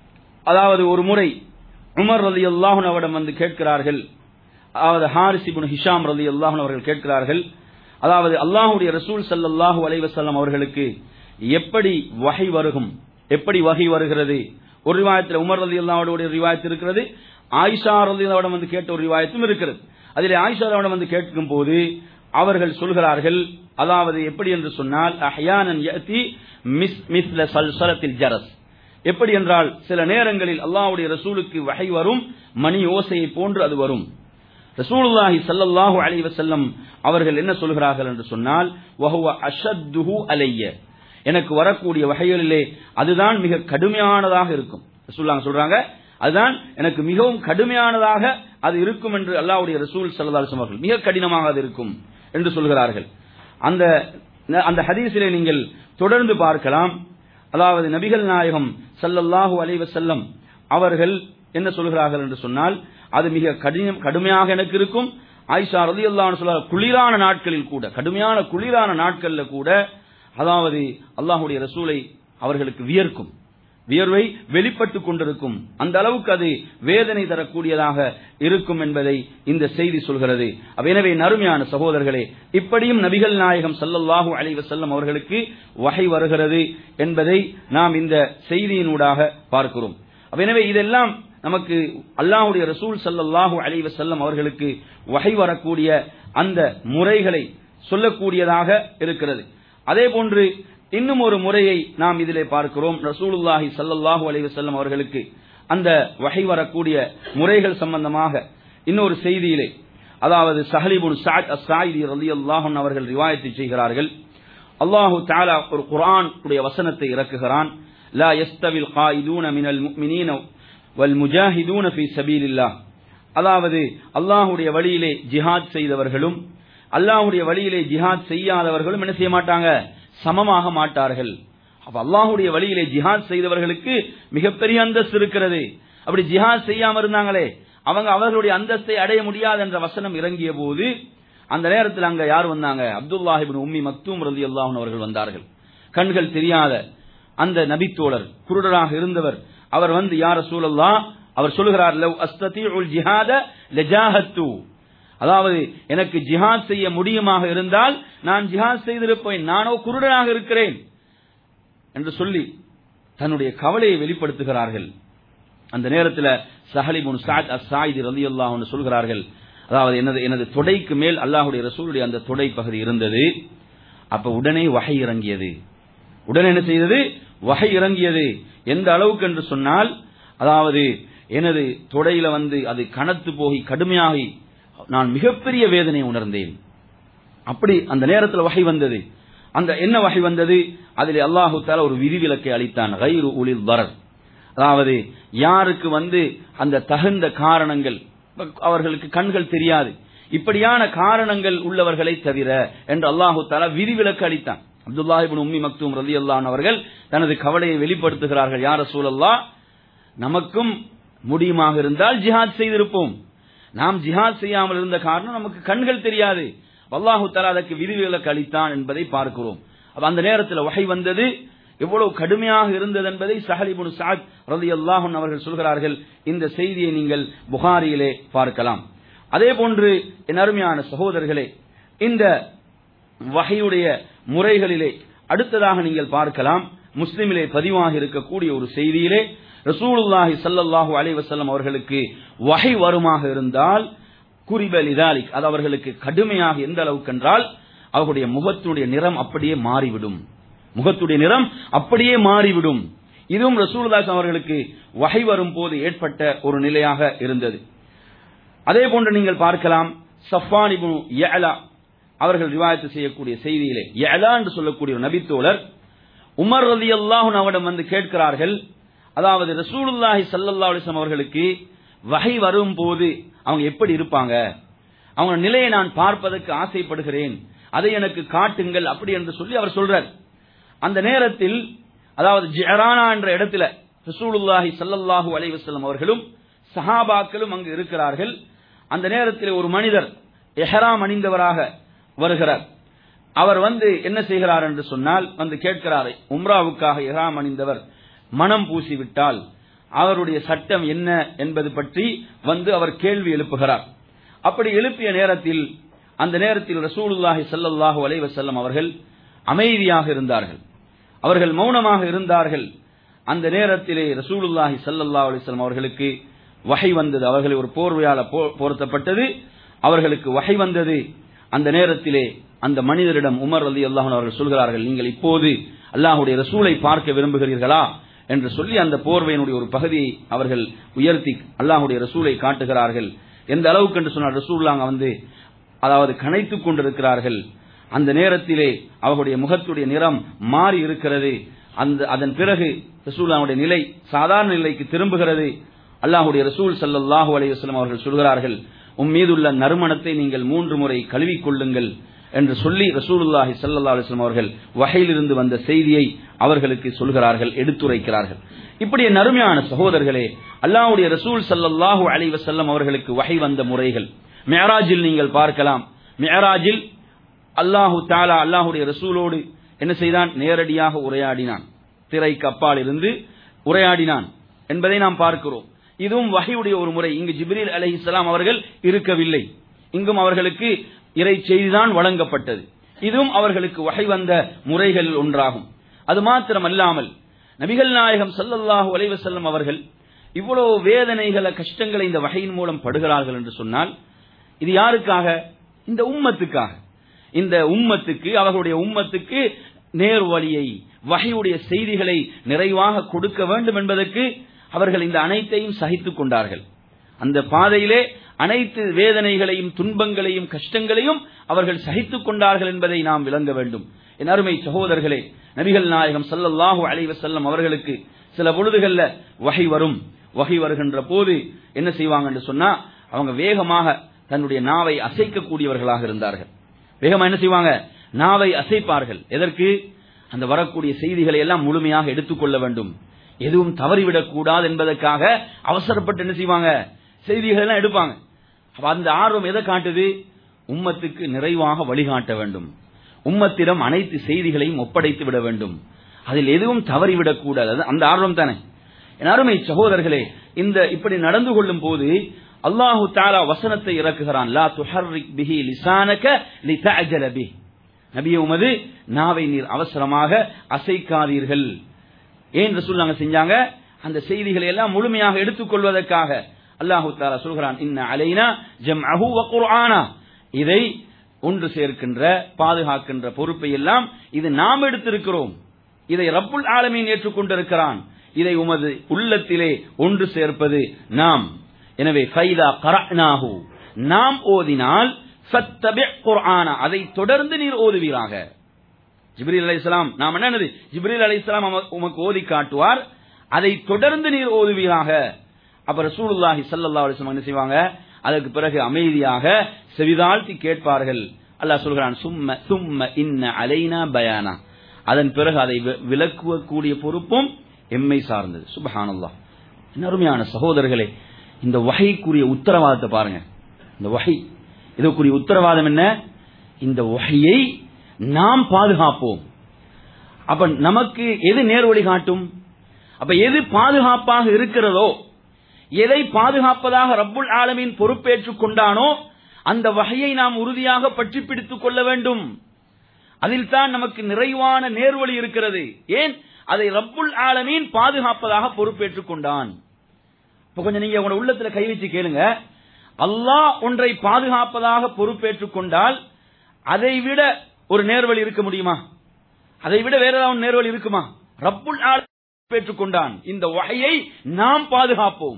அதாவது ஒரு முறை உமர் ரலி அல்லாஹன் அவரிடம் வந்து கேட்கிறார்கள் அதாவது ஹாரிஸ் இப்னு ஹிஷாம் ரலி அல்லாஹன் அவர்கள் கேட்கிறார்கள் அதாவது அல்லாஹுடைய ரசூல் சல்லல்லாஹு அலைவசல்லம் அவர்களுக்கு எப்படி வகை வருகும் எப்படி வகை வருகிறது ஒரு ரிவாயத்தில் உமர் ரலி அல்லாவுடைய ரிவாயத்து இருக்கிறது ஆயிஷா ரலி அல்லாவிடம் வந்து கேட்ட ஒரு ரிவாயத்தும் இருக்கிறது அதில் ஆயிஷா அல்லாவிடம் வந்து கேட்கும் போது அவர்கள் சொல்கிறார்கள் அதாவது எப்படி என்று சொன்னால் அஹ்யானன் யதி மிஸ் மிஸ்ல சல்சலத்தில் ஜரஸ் எப்படி என்றால் சில நேரங்களில் அல்லாஹ்வுடைய ரசூலுக்கு வகை வரும் மணி ஓசையை போன்று அது வரும் ரசூலுல்லாஹி ஸல்லல்லாஹு அலைஹி வஸல்லம் அவர்கள் என்ன சொல்கிறார்கள் என்று சொன்னால் வஹுவ அஷத்துஹு அலைய எனக்கு வரக்கூடிய வகைகளிலே அதுதான் மிக கடுமையானதாக இருக்கும் ரசூலுல்லாஹ் சொல்றாங்க அதுதான் எனக்கு மிகவும் கடுமையானதாக அது இருக்கும் என்று அல்லாஹ்வுடைய ரசூல் ஸல்லல்லாஹு அலைஹி அவர்கள் மிக கடினமாக அது இருக்கும் என்று சொல்கிறார்கள் அந்த அந்த ஹதீஸிலே நீங்கள் தொடர்ந்து பார்க்கலாம் அதாவது நபிகள் நாயகம் சல்லல்லாஹு அலைஹி வஸல்லம் அவர்கள் என்ன சொல்கிறார்கள் என்று சொன்னால் அது மிக கடினம் கடுமையாக எனக்கு இருக்கும் ஆயிஷா ரதி அல்லான்னு சொல்ல குளிரான நாட்களில் கூட கடுமையான குளிரான நாட்கள்ல கூட அதாவது அல்லாஹுடைய ரசூலை அவர்களுக்கு வியர்க்கும் வியர்வை வெளிப்பட்டு கொண்டிருக்கும் அந்த அளவுக்கு அது வேதனை தரக்கூடியதாக இருக்கும் என்பதை இந்த செய்தி சொல்கிறது எனவே நறுமையான சகோதரர்களே இப்படியும் நபிகள் நாயகம் சல்லல்லாஹூ அலைஹி வஸல்லம் அவர்களுக்கு வகை வருகிறது என்பதை நாம் இந்த செய்தியினூடாக பார்க்கிறோம் எனவே இதெல்லாம் நமக்கு அல்லாஹுடைய ரசூல் சல்லல்லாஹு அலைஹி வஸல்லம் அவர்களுக்கு வகை வரக்கூடிய அந்த முறைகளை சொல்லக்கூடியதாக இருக்கிறது அதே போன்று இன்னும் ஒரு முறையை நாம் இதிலே பார்க்கிறோம் ரசூலுல்லாஹி சல்லல்லாஹு அலைஹி வஸல்லம் அவர்களுக்கு அந்த வகை வரக்கூடிய முறைகள் சம்பந்தமாக இன்னொரு செய்தியிலே அதாவது சஹலிபுன் சாத் அஸ்ஸாயிதி ரலியல்லாஹு அன்ஹு அவர்கள் ரிவாயத்தை செய்கிறார்கள் அல்லாஹு தஆலா ஒரு குர்ஆன் உடைய வசனத்தை இறக்குகிறான் லா யஸ்தவில் காயிதூன மினல் முஃமினீன வல் முஜாஹிதூன ஃபீ சபீலில்லாஹ் அதாவது அல்லாஹ்வுடைய வழியிலே ஜிஹாத் செய்தவர்களும் அல்லாஹ்வுடைய வழியிலே ஜிஹாத் செய்யாதவர்களும் என்ன செய்ய மாட்டாங்க சமமாக மாட்டார்கள் அப்ப அல்லாஹுடைய வழியிலே ஜிஹாத் செய்தவர்களுக்கு மிகப்பெரிய அந்தஸ்து இருக்கிறது அப்படி ஜிஹாத் செய்யாம இருந்தாங்களே அவங்க அவர்களுடைய அந்தஸ்தை அடைய முடியாது என்ற வசனம் இறங்கிய போது அந்த நேரத்தில் அங்க யார் வந்தாங்க அப்துல்லாஹிபின் உம்மி மக்தூம் ரதி அல்லாஹன் அவர்கள் வந்தார்கள் கண்கள் தெரியாத அந்த நபித்தோழர் குருடராக இருந்தவர் அவர் வந்து யார சூழல்லா அவர் சொல்லுகிறார் லவ் அஸ்ததி உல் ஜிஹாத லஜாஹத்து அதாவது எனக்கு ஜிஹாத் செய்ய முடியுமாக இருந்தால் நான் ஜிஹாத் செய்திருப்பேன் நானோ குருடனாக இருக்கிறேன் என்று சொல்லி தன்னுடைய கவலையை வெளிப்படுத்துகிறார்கள் அந்த நேரத்தில் சஹலிபுன் சாத் அசாயிதி ரலி அல்லாஹ் சொல்கிறார்கள் அதாவது எனது எனது தொடைக்கு மேல் அல்லாஹுடைய ரசூலுடைய அந்த தொடை பகுதி இருந்தது அப்ப உடனே வகை இறங்கியது உடனே என்ன செய்தது வகை இறங்கியது எந்த அளவுக்கு என்று சொன்னால் அதாவது எனது தொடையில வந்து அது கனத்து போய் கடுமையாகி நான் மிகப்பெரிய வேதனை உணர்ந்தேன் அப்படி அந்த நேரத்தில் வகை வந்தது அந்த என்ன வகை வந்தது அதில் அல்லாஹு தால ஒரு விதிவிலக்கை அளித்தான் கைரு உளில் வரர் அதாவது யாருக்கு வந்து அந்த தகுந்த காரணங்கள் அவர்களுக்கு கண்கள் தெரியாது இப்படியான காரணங்கள் உள்ளவர்களை தவிர என்று அல்லாஹு தாலா விதிவிலக்கு அளித்தான் அப்துல்லாஹிபின் உம்மி மக்தூம் ரலி அல்லான் அவர்கள் தனது கவலையை வெளிப்படுத்துகிறார்கள் யார சூழல்லா நமக்கும் முடியுமாக இருந்தால் ஜிஹாத் செய்திருப்போம் நாம் ஜிஹாத் செய்யாமல் இருந்த காரணம் நமக்கு கண்கள் தெரியாது அல்லாஹு தாலா அதற்கு விதிவிலக்கு அளித்தான் என்பதை பார்க்கிறோம் அப்ப அந்த நேரத்தில் வகை வந்தது எவ்வளவு கடுமையாக இருந்தது என்பதை சஹலிபுன் சாத் ரதி அல்லாஹன் அவர்கள் சொல்கிறார்கள் இந்த செய்தியை நீங்கள் புகாரியிலே பார்க்கலாம் அதே போன்று என் அருமையான சகோதரர்களே இந்த வகையுடைய முறைகளிலே அடுத்ததாக நீங்கள் பார்க்கலாம் முஸ்லிமிலே பதிவாக இருக்கக்கூடிய ஒரு செய்தியிலே ரசூலுல்லாஹி சல்லல்லாஹு அலைஹி வஸல்லம் அவர்களுக்கு வகை வருமாக இருந்தால் குறிபல் இதாலிக் அது அவர்களுக்கு கடுமையாக எந்த அளவுக்கு என்றால் அவர்களுடைய முகத்துடைய நிறம் அப்படியே மாறிவிடும் முகத்துடைய நிறம் அப்படியே மாறிவிடும் இதுவும் ரசூலுல்லாஹ் அவர்களுக்கு வகை வரும் போது ஏற்பட்ட ஒரு நிலையாக இருந்தது அதே போன்று நீங்கள் பார்க்கலாம் சஃபான் இப்னு யஅலா அவர்கள் ரிவாயத்து செய்யக்கூடிய செய்தியிலே யஅலா என்று சொல்லக்கூடிய ஒரு நபித்தோழர் உமர் ரலியல்லாஹு அவரிடம் வந்து கேட்கிறார்கள் அதாவது ரசூலுல்லாஹி ஸல்லல்லாஹு அலைஹி வஸல்லம் அவர்களுக்கு வகை வரும் போது அவங்க எப்படி இருப்பாங்க அவங்க நிலையை நான் பார்ப்பதற்கு ஆசைப்படுகிறேன் அதை எனக்கு காட்டுங்கள் அப்படி என்று சொல்லி அவர் சொல்றார் அந்த நேரத்தில் அதாவது ஜெரானா என்ற இடத்துல ரசூலுல்லாஹி ஸல்லல்லாஹு அலைஹி வஸல்லம் அவர்களும் சஹாபாக்களும் அங்கு இருக்கிறார்கள் அந்த நேரத்தில் ஒரு மனிதர் எஹராம் அணிந்தவராக வருகிறார் அவர் வந்து என்ன செய்கிறார் என்று சொன்னால் வந்து கேட்கிறார் உம்ராவுக்காக எஹராம் அணிந்தவர் மனம் பூசிவிட்டால் அவருடைய சட்டம் என்ன என்பது பற்றி வந்து அவர் கேள்வி எழுப்புகிறார் அப்படி எழுப்பிய நேரத்தில் அந்த நேரத்தில் ரசூலுல்லாஹி ஸல்லல்லாஹு அலைஹி வஸல்லம் அவர்கள் அமைதியாக இருந்தார்கள் அவர்கள் மௌனமாக இருந்தார்கள் அந்த நேரத்திலே ரசூலுல்லாஹி ஸல்லல்லாஹு அலைஹி வஸல்லம் அவர்களுக்கு வகை வந்தது அவர்களை ஒரு போர்வையால போர்த்தப்பட்டது அவர்களுக்கு வகை வந்தது அந்த நேரத்திலே அந்த மனிதரிடம் உமர் அலி அல்லாஹன் அவர்கள் சொல்கிறார்கள் நீங்கள் இப்போது அல்லாஹுடைய ரசூலை பார்க்க விரும்புகிறீர்களா என்று சொல்லி அந்த போர்வையினுடைய ஒரு பகுதியை அவர்கள் உயர்த்தி அல்லாஹுடைய ரசூலை காட்டுகிறார்கள் எந்த அளவுக்கு என்று சொன்னால் ரசூல்லாங்க வந்து அதாவது கனைத்துக் கொண்டிருக்கிறார்கள் அந்த நேரத்திலே அவர்களுடைய முகத்துடைய நிறம் மாறி இருக்கிறது அந்த அதன் பிறகு ரசூல்லாவுடைய நிலை சாதாரண நிலைக்கு திரும்புகிறது அல்லாஹுடைய ரசூல் சல்லாஹூ அலையுஸ்லாம் அவர்கள் சொல்கிறார்கள் உம் மீதுள்ள நறுமணத்தை நீங்கள் மூன்று முறை கழுவிக் கொள்ளுங்கள் என்று சொல்லி ரசூலுல்லாஹி சல்லா அலுவலம் அவர்கள் வகையிலிருந்து வந்த செய்தியை அவர்களுக்கு சொல்கிறார்கள் எடுத்துரைக்கிறார்கள் இப்படி நறுமையான சகோதரர்களே அல்லாஹுடைய ரசூல் சல்லல்லாஹு அலி வசல்லம் அவர்களுக்கு வகை வந்த முறைகள் மேராஜில் நீங்கள் பார்க்கலாம் மேராஜில் அல்லாஹு தாலா அல்லாஹுடைய ரசூலோடு என்ன செய்தான் நேரடியாக உரையாடினான் திரைக்கு அப்பால் இருந்து உரையாடினான் என்பதை நாம் பார்க்கிறோம் இதுவும் வகையுடைய ஒரு முறை இங்கு ஜிப்ரீல் அலி இஸ்லாம் அவர்கள் இருக்கவில்லை இங்கும் அவர்களுக்கு இறை செய்திதான் வழங்கப்பட்டது இதுவும் அவர்களுக்கு வகை வந்த முறைகளில் ஒன்றாகும் அது மாத்திரமல்லாமல் நபிகள் நாயகம் சல்லல்லாஹு அலைவசல்லம் அவர்கள் இவ்வளவு வேதனைகளை கஷ்டங்களை இந்த வகையின் மூலம் படுகிறார்கள் என்று சொன்னால் இது யாருக்காக இந்த உம்மத்துக்காக இந்த உம்மத்துக்கு அவர்களுடைய உம்மத்துக்கு நேர் வழியை வகையுடைய செய்திகளை நிறைவாக கொடுக்க வேண்டும் என்பதற்கு அவர்கள் இந்த அனைத்தையும் சகித்துக் கொண்டார்கள் அந்த பாதையிலே அனைத்து வேதனைகளையும் துன்பங்களையும் கஷ்டங்களையும் அவர்கள் சகித்துக் கொண்டார்கள் என்பதை நாம் விளங்க வேண்டும் என் அருமை சகோதரர்களே நபிகள் நாயகம் சல்லல்லாஹு அலைவ செல்லம் அவர்களுக்கு சில பொழுதுகள்ல வகை வரும் வகை வருகின்ற போது என்ன செய்வாங்க என்று சொன்னா அவங்க வேகமாக தன்னுடைய நாவை அசைக்கக்கூடியவர்களாக இருந்தார்கள் வேகமா என்ன செய்வாங்க நாவை அசைப்பார்கள் எதற்கு அந்த வரக்கூடிய செய்திகளை எல்லாம் முழுமையாக எடுத்துக்கொள்ள வேண்டும் எதுவும் தவறிவிடக் கூடாது என்பதற்காக அவசரப்பட்டு என்ன செய்வாங்க செய்திகள் எல்லாம் எடுப்பாங்க அப்ப அந்த ஆர்வம் எதை காட்டுது உம்மத்துக்கு நிறைவாக வழிகாட்ட வேண்டும் உம்மத்திடம் அனைத்து செய்திகளையும் ஒப்படைத்து விட வேண்டும் அதில் எதுவும் தவறிவிடக் கூடாது அந்த ஆர்வம் தானே என் அருமை சகோதரர்களே இந்த இப்படி நடந்து கொள்ளும் போது அல்லாஹு தாலா வசனத்தை இறக்குகிறான் லா துஹர்ரிக் பிஹி லிசானக லிதஅஜல பிஹி நபியே உமது நாவை நீர் அவசரமாக அசைக்காதீர்கள் ஏன் ரசூல் செஞ்சாங்க அந்த செய்திகளை எல்லாம் முழுமையாக எடுத்துக்கொள்வதற்காக அல்லாஹு தாலா சொல்கிறான் இன்ன அலைனா ஜம் அஹு குர்ஆனா இதை ஒன்று சேர்க்கின்ற பாதுகாக்கின்ற பொறுப்பை எல்லாம் இது நாம் எடுத்திருக்கிறோம் இதை ரப்புல் ஆலமீன் ஏற்றுக்கொண்டிருக்கிறான் இதை உமது உள்ளத்திலே ஒன்று சேர்ப்பது நாம் எனவே ஃபைதா கரனாகு நாம் ஓதினால் ஃபத்தபி குர்ஆன அதை தொடர்ந்து நீர் ஓதுவீராக ஜிப்ரீல் அலைஹிஸ்ஸலாம் நாம் என்னது ஜிப்ரீல் அலைஹிஸ்ஸலாம் நம- உமக்கு ஓதி காட்டுவார் அதை தொடர்ந்து நீர் ஓதுவீராக அப்ப ரசூலுல்லாஹி ஸல்லல்லாஹு அலைஹி வஸல்லம் என்ன செய்வாங்க அதற்கு பிறகு அமைதியாக செவிதாழ்த்தி கேட்பார்கள் அல்லாஹ் சொல்கிறான் சும்ம சும்ம இன்ன அலைனா பயானா அதன் பிறகு அதை வி- விளக்குவக்கூடிய பொறுப்பும் எம்மை சார்ந்தது சுபஹானல்லாஹ் என்ன அருமையான சகோதரர்களே இந்த வகைக்குரிய உத்தரவாதத்தை பாருங்க இந்த வகை இதற்குரிய உத்தரவாதம் என்ன இந்த வகையை நாம் பாதுகாப்போம் அப்ப நமக்கு எது நேர்வழி காட்டும் அப்ப எது பாதுகாப்பாக இருக்கிறதோ எதை பாதுகாப்பதாக ரப்புல் ஆலமீன் பொறுப்பேற்றுக் கொண்டானோ அந்த வகையை நாம் உறுதியாக பற்றி பிடித்துக் கொள்ள வேண்டும் அதில் தான் நமக்கு நிறைவான நேர்வழி இருக்கிறது ஏன் அதை ரப்புல் ஆலமீன் பாதுகாப்பதாக பொறுப்பேற்றுக் கொண்டான் இப்ப கொஞ்சம் நீங்க உங்களோட உள்ளத்துல கை வச்சு கேளுங்க அல்லாஹ் ஒன்றை பாதுகாப்பதாக பொறுப்பேற்றுக் கொண்டால் அதை விட ஒரு நேர்வழி இருக்க முடியுமா அதை விட வேற ஏதாவது நேர்வழி இருக்குமா ரப்புல் ஆலமீன் பொறுப்பேற்றுக் கொண்டான் இந்த வகையை நாம் பாதுகாப்போம்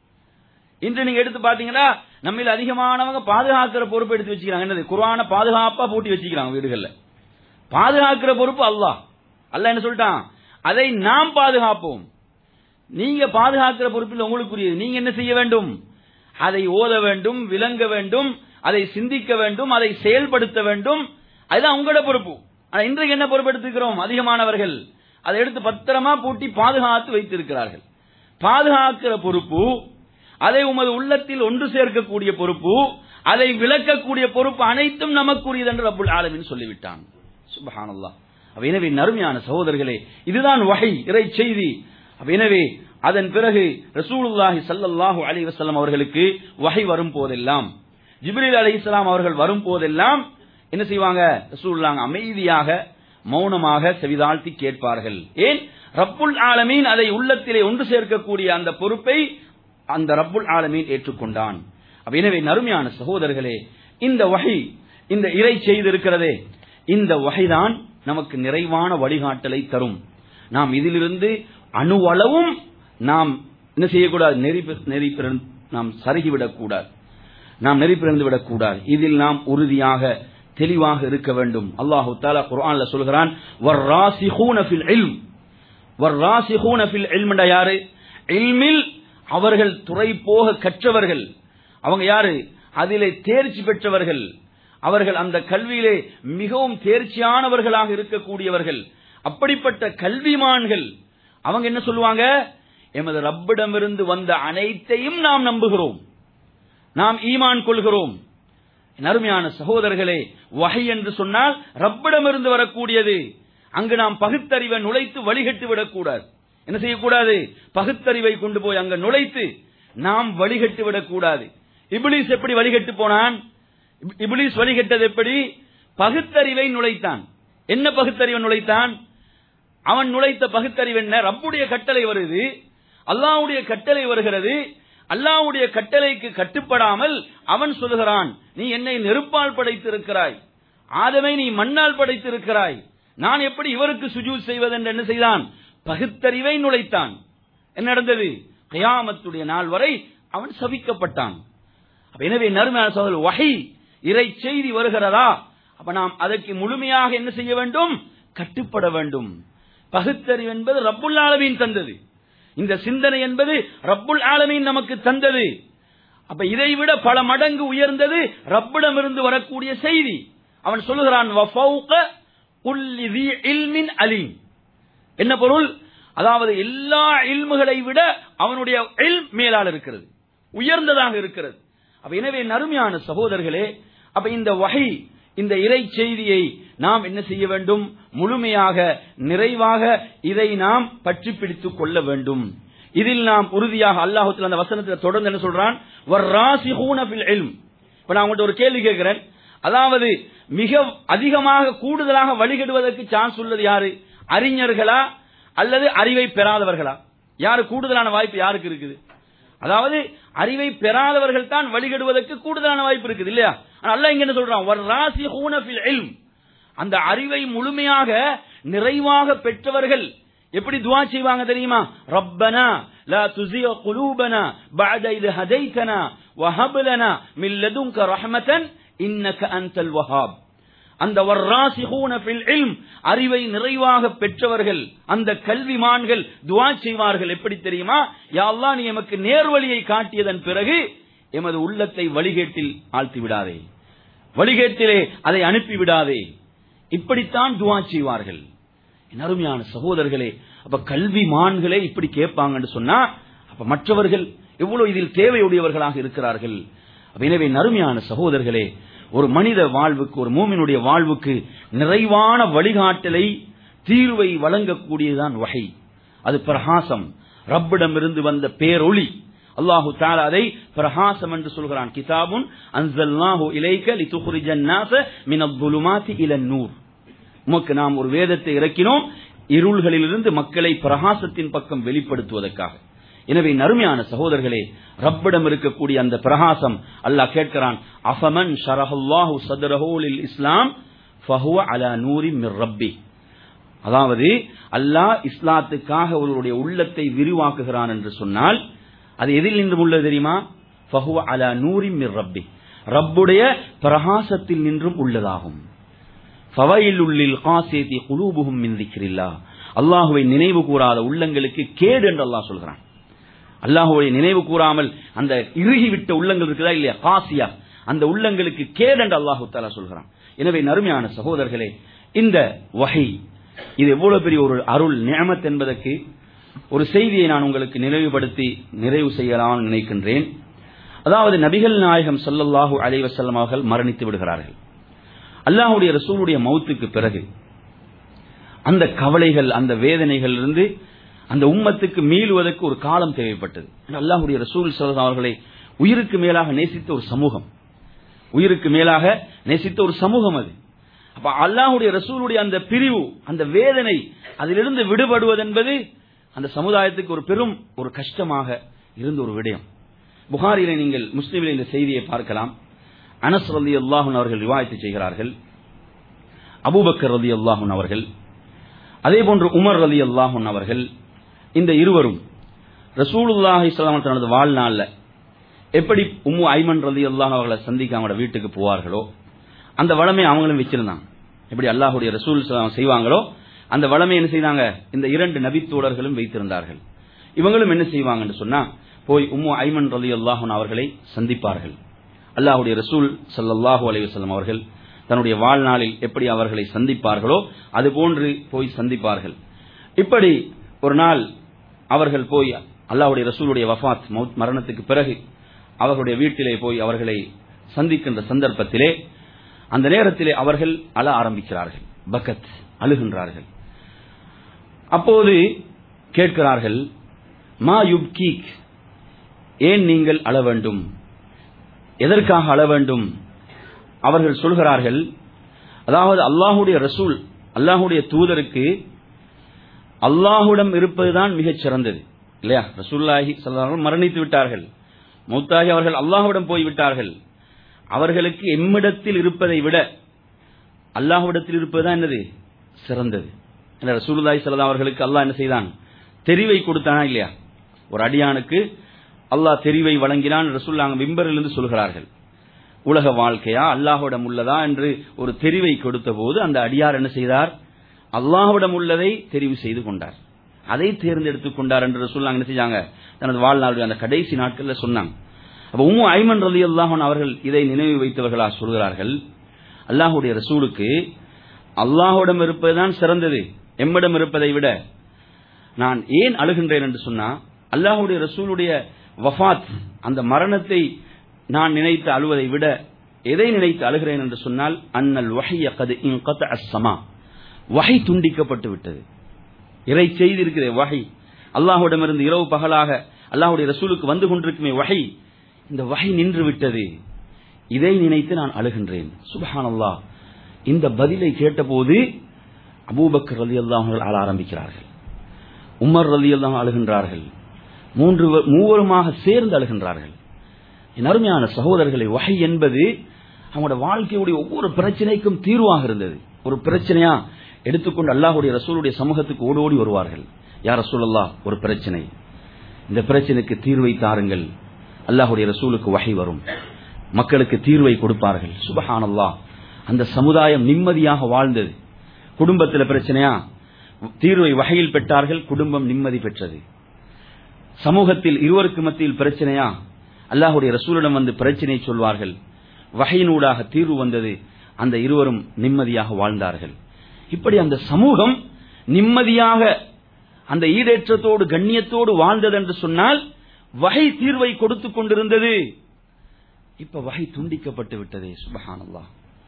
இன்று நீங்க எடுத்து பாத்தீங்கன்னா நம்மில் அதிகமானவங்க பாதுகாக்கிற பொறுப்பு எடுத்து வச்சுக்கிறாங்க என்னது குர்ஆனை பாதுகாப்பா பூட்டி வச்சுக்கிறாங்க வீடுகள்ல பாதுகாக்கிற பொறுப்பு அல்லாஹ் அல்லாஹ் என்ன சொல்லிட்டான் அதை நாம் பாதுகாப்போம் நீங்க பாதுகாக்கிற பொறுப்பில் உங்களுக்குரியது நீங்க என்ன செய்ய வேண்டும் அதை ஓத வேண்டும் விளங்க வேண்டும் அதை சிந்திக்க வேண்டும் அதை செயல்படுத்த வேண்டும் அதுதான் உங்களோட பொறுப்பு ஆனா இன்றைக்கு என்ன பொறுப்பு எடுத்துக்கிறோம் அதிகமானவர்கள் அதை எடுத்து பத்திரமா பூட்டி பாதுகாத்து வைத்திருக்கிறார்கள் பாதுகாக்கிற பொறுப்பு அதை உமது உள்ளத்தில் ஒன்று சேர்க்கக்கூடிய பொறுப்பு அதை விளக்கக்கூடிய பொறுப்பு அனைத்தும் நமக்குரியது என்று ரப்புல் ஆலமீன் சொல்லிவிட்டான் சுபஹானல்லாஹ் அப்ப எனவே நறுமையான சகோதரர்களே இதுதான் வகை இறை செய்தி அப்ப எனவே அதன் பிறகு ரசூலுல்லாஹி ஸல்லல்லாஹு அலைஹி வஸல்லம் அவர்களுக்கு வகை வரும் போதெல்லாம் ஜிப்ரீல் அலைஹிஸ்ஸலாம் அவர்கள் வரும் போதெல்லாம் என்ன செய்வாங்க ரசூலுல்லாஹ் அமைதியாக மௌனமாக செவிதாழ்த்தி கேட்பார்கள் ஏன் ரப்புல் ஆலமீன் அதை உள்ளத்திலே ஒன்று சேர்க்கக்கூடிய அந்த பொறுப்பை அந்த ரப்புல் ஆலமீன் ஏற்றுக்கொண்டான் அப்ப எனவே நறுமையான சகோதரர்களே இந்த வகை இந்த இறை செய்திருக்கிறதே இந்த வகைதான் நமக்கு நிறைவான வழிகாட்டலை தரும் நாம் இதிலிருந்து அணுவளவும் நாம் என்ன செய்யக்கூடாது நெறி பெ- நெறி பிறந்- நாம் சருகிவிடக் கூடாது நாம் நெறி பிறந்து விடக்கூடாது இதில் நாம் உறுதியாக தெளிவாக இருக்க வேண்டும் அல்லாஹு தாலா குர்ஆன்ல சொல்கிறான் வர்ராசிஹூன ஃபில் இல்ம் வர்ராசிஹூன ஃபில் இல்ம்டா யாரு இல்மில் அவர்கள் துறை போக கற்றவர்கள் அவங்க யாரு அதிலே தேர்ச்சி பெற்றவர்கள் அவர்கள் அந்த கல்வியிலே மிகவும் தேர்ச்சியானவர்களாக இருக்கக்கூடியவர்கள் அப்படிப்பட்ட கல்விமான்கள் அவங்க என்ன சொல்லுவாங்க எமது ரப்பிடமிருந்து வந்த அனைத்தையும் நாம் நம்புகிறோம் நாம் ஈமான் கொள்கிறோம் என் அருமையான சகோதரர்களே வகை என்று சொன்னால் ரப்பிடமிருந்து வரக்கூடியது அங்கு நாம் பகுத்தறிவை நுழைத்து வழிகட்டு விடக்கூடாது என்ன செய்யக்கூடாது பகுத்தறிவை கொண்டு போய் அங்க நுழைத்து நாம் வழிகட்டு விடக்கூடாது இபிலிஸ் எப்படி வழிகட்டு போனான் இப்- இபிலிஸ் வழிகட்டது எப்படி பகுத்தறிவை நுழைத்தான் என்ன பகுத்தறிவை நுழைத்தான் அவன் நுழைத்த பகுத்தறிவு என்ன ரப்புடைய கட்டளை வருது அல்லாஹ்வுடைய கட்டளை வருகிறது அல்லாஹ்வுடைய கட்டளைக்கு கட்டுப்படாமல் அவன் சொல்லுகிறான் நீ என்னை நெருப்பால் படைத்திருக்கிறாய் ஆதமை நீ மண்ணால் படைத்திருக்கிறாய் நான் எப்படி இவருக்கு சுஜூத் செய்வதென்று என்ன செய்தான் பகுத்தறிவை நுழைத்தான் என்ன நடந்தது கயாமத்துடைய நாள் வரை அவன் சபிக்கப்பட்டான் அப்ப எனவே நறுமையான சோதல் வகை இறை செய்தி வருகிறதா அப்ப நாம் அதற்கு முழுமையாக என்ன செய்ய வேண்டும் கட்டுப்பட வேண்டும் பகுத்தறிவு என்பது ரப்புல் ஆலமீன் தந்தது இந்த சிந்தனை என்பது ரப்புல் ஆலமீன் நமக்கு தந்தது அப்ப இதை விட பல மடங்கு உயர்ந்தது ரப்பிடமிருந்து வரக்கூடிய செய்தி அவன் சொல்லுகிறான் "வஃபௌக குல்லி ذِي இல்மின் அலீம் என்ன பொருள் அதாவது எல்லா இல்முகளை விட அவனுடைய இல்ம் மேலால் இருக்கிறது உயர்ந்ததாக இருக்கிறது அப்ப எனவே நறுமையான சகோதரர்களே அப்ப இந்த வகை இந்த இறை செய்தியை நாம் என்ன செய்ய வேண்டும் முழுமையாக நிறைவாக இதை நாம் பற்றி பிடித்துக் கொள்ள வேண்டும் இதில் நாம் உறுதியாக அல்லாஹுத்தில் அந்த வசனத்தில் தொடர்ந்து என்ன சொல்றான் வர்ராசிஹூன ஃபில் இல்ம் இப்ப நான் உங்கள்ட்ட ஒரு கேள்வி கேட்கிறேன் அதாவது மிக அதிகமாக கூடுதலாக வழிகெடுவதற்கு சான்ஸ் உள்ளது யாரு அறிஞர்களா அல்லது அறிவை பெறாதவர்களா யாரு கூடுதலான வாய்ப்பு யாருக்கு இருக்குது அதாவது அறிவை பெறாதவர்கள் தான் வழிகெடுவதற்கு கூடுதலான வாய்ப்பு இருக்குது இல்லையா ஆனா அல்லாஹ் இங்க என்ன சொல்றான் வர்ராசிஹூன ஃபில் இல்ம் அந்த அறிவை முழுமையாக நிறைவாக பெற்றவர்கள் எப்படி துவா செய்வாங்க தெரியுமா ரப்பனா லா துஸிய குலூபனா பஅத இத ஹதைதனா வஹப் லனா மின் லதுன்க ரஹ்மத்தன் இன்னக அன்தல் வஹாப் அந்த வர்ராசிகூன ஃபில் இல்ம் அறிவை நிறைவாக பெற்றவர்கள் அந்த கல்விமான்கள் துவா செய்வார்கள் எப்படி தெரியுமா யா அல்லாஹ் நீ எமக்கு நேர்வழியை காட்டியதன் பிறகு எமது உள்ளத்தை வழிகேட்டில் ஆழ்த்தி விடாதே வழிகேட்டிலே அதை அனுப்பி விடாதே இப்படித்தான் துவா செய்வார்கள் என் அருமையான சகோதரர்களே அப்ப கல்விமான்களே இப்படி கேட்பாங்கன்னு சொன்னா அப்ப மற்றவர்கள் எவ்வளவு இதில் தேவையுடையவர்களாக இருக்கிறார்கள் அப்ப எனவே நறுமையான சகோதரர்களே ஒரு மனித வாழ்வுக்கு ஒரு மூமினுடைய வாழ்வுக்கு நிறைவான வழிகாட்டலை தீர்வை வழங்கக்கூடியதுதான் வகை அது பிரகாசம் ரப்பிடமிருந்து வந்த பேரொளி அல்லாஹு தாலா அதை பிரகாசம் என்று சொல்கிறான் கிதாபுன் அன்சல்நாஹு இலைக்க லிதுக்ரிஜன் நாஸ மினல் ظுலுமாத்தி இலன் நூர் உமக்கு நாம் ஒரு வேதத்தை இறக்கினோம் இருள்களிலிருந்து மக்களை பிரகாசத்தின் பக்கம் வெளிப்படுத்துவதற்காக எனவே நறுமையான சகோதரர்களே ரப்பிடம் இருக்கக்கூடிய அந்த பிரகாசம் அல்லாஹ் கேட்கிறான் அஃபமன் ஷரஹுல்லாஹு சதரஹூலில் இஸ்லாம் ஃபஹுவ அலா நூரி மிர் ரப்பி அதாவது அல்லாஹ் இஸ்லாத்துக்காக ஒருவருடைய உள்ளத்தை விரிவாக்குகிறான் என்று சொன்னால் அது எதில் நின்று உள்ளது தெரியுமா ஃபஹுவ அலா நூரி மிர் ரப்பி ரப்புடைய பிரகாசத்தில் நின்றும் உள்ளதாகும் ஃபவைலுள்ளில் காசேதி குலூபுகும் மின் திக்ரில்லா அல்லாஹுவை நினைவு கூறாத உள்ளங்களுக்கு கேடு என்று அல்லாஹ் சொல்கிறான் அல்லாஹுவை நினைவு கூறாமல் அந்த இறுகிவிட்ட உள்ளங்கள் இருக்குதா இல்லையா காசியா அந்த உள்ளங்களுக்கு கேடு என்று அல்லாஹு தாலா சொல்கிறான் எனவே நறுமையான சகோதரர்களே இந்த வகை இது எவ்வளவு பெரிய ஒரு அருள் நியமத் என்பதற்கு ஒரு செய்தியை நான் உங்களுக்கு நினைவுபடுத்தி நிறைவு செய்யலாம் நினைக்கின்றேன் அதாவது நபிகள் நாயகம் ஸல்லல்லாஹு அலைஹி வஸல்லம் அவர்கள் மரணித்து விடுகிறார்கள் அல்லாஹ்வுடைய ரசூலுடைய மௌத்துக்கு பிறகு அந்த கவலைகள் அந்த வேதனைகள் இருந்து அந்த உம்மத்துக்கு மீளுவதற்கு ஒரு காலம் தேவைப்பட்டது அல்லாஹ்வுடைய ரசூல் ஸல்லல்லாஹு அவர்களை உயிருக்கு மேலாக நேசித்த ஒரு சமூகம் உயிருக்கு மேலாக நேசித்த ஒரு சமூகம் அது அப்ப அல்லாஹ்வுடைய ரசூலுடைய அந்த பிரிவு அந்த வேதனை அதிலிருந்து விடுபடுவது என்பது அந்த சமுதாயத்துக்கு ஒரு பெரும் ஒரு கஷ்டமாக இருந்த ஒரு விடயம் புகாரிலே நீங்கள் முஸ்லிமில் இந்த செய்தியை பார்க்கலாம் அனஸ் ரலி அல்லாஹூன் அவர்கள் ரிவாயத்து செய்கிறார்கள் அபூபக்கர் ரலி அல்லாஹூன் அவர்கள் அதே போன்று உமர் ரலி அல்லாஹூன் அவர்கள் இந்த இருவரும் ரசூலுல்லாஹி ஸல்லல்லாஹு தனது வாழ்நாள்ல எப்படி உம்மு ஐமன் ரலி அல்லாஹ் அவர்களை சந்திக்க அவங்களோட வீட்டுக்கு போவார்களோ அந்த வளமை அவங்களும் வச்சிருந்தாங்க எப்படி அல்லாஹுடைய ரசூல் ஸல்லல்லாஹு செய்வாங்களோ அந்த வளமை என்ன செய்தாங்க இந்த இரண்டு நபித்தோழர்களும் வைத்திருந்தார்கள் இவங்களும் என்ன செய்வாங்கன்னு சொன்னா போய் உம்மு ஐமன் ரலி அல்லாஹூன் அவர்களை சந்திப்பார்கள் அல்லாஹுடைய ரசூல் சல்லல்லாஹு அலைஹி வஸல்லம் அவர்கள் தன்னுடைய வாழ்நாளில் எப்படி அவர்களை சந்திப்பார்களோ அதுபோன்று போய் சந்திப்பார்கள் இப்படி ஒரு நாள் அவர்கள் போய் அல்லாஹுடைய ரசூலுடைய வஃபாத் மௌத் மரணத்துக்கு பிறகு அவர்களுடைய வீட்டிலே போய் அவர்களை சந்திக்கின்ற சந்தர்ப்பத்திலே அந்த நேரத்திலே அவர்கள் அழ ஆரம்பிக்கிறார்கள் பக்கத் அழுகின்றார்கள் அப்போது கேட்கிறார்கள் மா யுப்கீக் ஏன் நீங்கள் அழ வேண்டும் எதற்காக அழ வேண்டும் அவர்கள் சொல்கிறார்கள் அதாவது அல்லாஹுடைய ரசூல் அல்லாஹுடைய தூதருக்கு அல்லாஹுடம் இருப்பதுதான் மிகச் சிறந்தது இல்லையா ரசூல்லாஹி சல்லாஹ் மரணித்து விட்டார்கள் மௌத்தாகி அவர்கள் அல்லாஹுடன் போய் விட்டார்கள் அவர்களுக்கு எம்மிடத்தில் இருப்பதை விட அல்லாஹுடத்தில் இருப்பதுதான் என்னது சிறந்தது என்ன ரசூலுல்லாஹி சல்லா அவர்களுக்கு அல்லாஹ் என்ன செய்தான் தெரிவை கொடுத்தானா இல்லையா ஒரு அடியானுக்கு அல்லாஹ் தெரிவை வழங்கினான் ரசூல்லாங்க விம்பரிலிருந்து சொல்கிறார்கள் உலக வாழ்க்கையா அல்லாஹுடம் உள்ளதா என்று ஒரு தெரிவை கொடுத்த போது அந்த அடியார் என்ன செய்தார் அல்லாஹுடம் உள்ளதை தெரிவு செய்து கொண்டார் அதை தேர்ந்தெடுத்துக் கொண்டார் என்று ரசூல்லாங்க என்ன செஞ்சாங்க தனது வாழ்நாளுடைய அந்த கடைசி நாட்கள்ல சொன்னாங்க அப்ப உம்மு ஐமன் ரலி அல்லாஹன் அவர்கள் இதை நினைவு வைத்தவர்களா சொல்கிறார்கள் அல்லாஹுடைய ரசூலுக்கு அல்லாஹுடம் இருப்பதுதான் சிறந்தது எம்மிடம் இருப்பதை விட நான் ஏன் அழுகின்றேன் என்று சொன்னா அல்லாஹுடைய ரசூலுடைய வஃபாத் அந்த மரணத்தை நான் நினைத்து அழுவதை விட எதை நினைத்து அழுகிறேன் என்று சொன்னால் அன்னல் வஹைய கது இன்கத அஸ்ஸமா வகை துண்டிக்கப்பட்டு விட்டது இறை செய்தி இருக்கிற வகை அல்லாஹுடமிருந்து இரவு பகலாக அல்லாஹுடைய ரசூலுக்கு வந்து கொண்டிருக்குமே வகை இந்த வகை நின்று விட்டது இதை நினைத்து நான் அழுகின்றேன் சுபஹான் அல்லாஹ் இந்த பதிலை கேட்டபோது அபூபக்கர் ரலி அல்லாஹர்கள் ஆள ஆரம்பிக்கிறார்கள் உமர் ரலி அல்லாஹ் அழுகின்றார்கள் மூன்று மூவருமாக சேர்ந்து அழுகின்றார்கள் என் அருமையான சகோதரர்களை வகை என்பது அவங்களோட வாழ்க்கையுடைய ஒவ்வொரு பிரச்சனைக்கும் தீர்வாக இருந்தது ஒரு பிரச்சனையா எடுத்துக்கொண்டு அல்லாஹுடைய ரசூலுடைய சமூகத்துக்கு ஓடோடி வருவார்கள் யார் ரசூலல்லா ஒரு பிரச்சனை இந்த பிரச்சனைக்கு தீர்வை தாருங்கள் அல்லாஹுடைய ரசூலுக்கு வகை வரும் மக்களுக்கு தீர்வை கொடுப்பார்கள் சுபஹானல்லா அந்த சமுதாயம் நிம்மதியாக வாழ்ந்தது குடும்பத்தில் பிரச்சனையா தீர்வை வகையில் பெற்றார்கள் குடும்பம் நிம்மதி பெற்றது சமூகத்தில் இருவருக்கு மத்தியில் பிரச்சனையா அல்லாஹுடைய ரசூலிடம் வந்து பிரச்சனை சொல்வார்கள் வகையினூடாக தீர்வு வந்தது அந்த இருவரும் நிம்மதியாக வாழ்ந்தார்கள் இப்படி அந்த சமூகம் நிம்மதியாக அந்த ஈடேற்றத்தோடு கண்ணியத்தோடு வாழ்ந்தது என்று சொன்னால் வகை தீர்வை கொடுத்துக் கொண்டிருந்தது இப்ப வகை துண்டிக்கப்பட்டு விட்டதே சுபஹானல்லா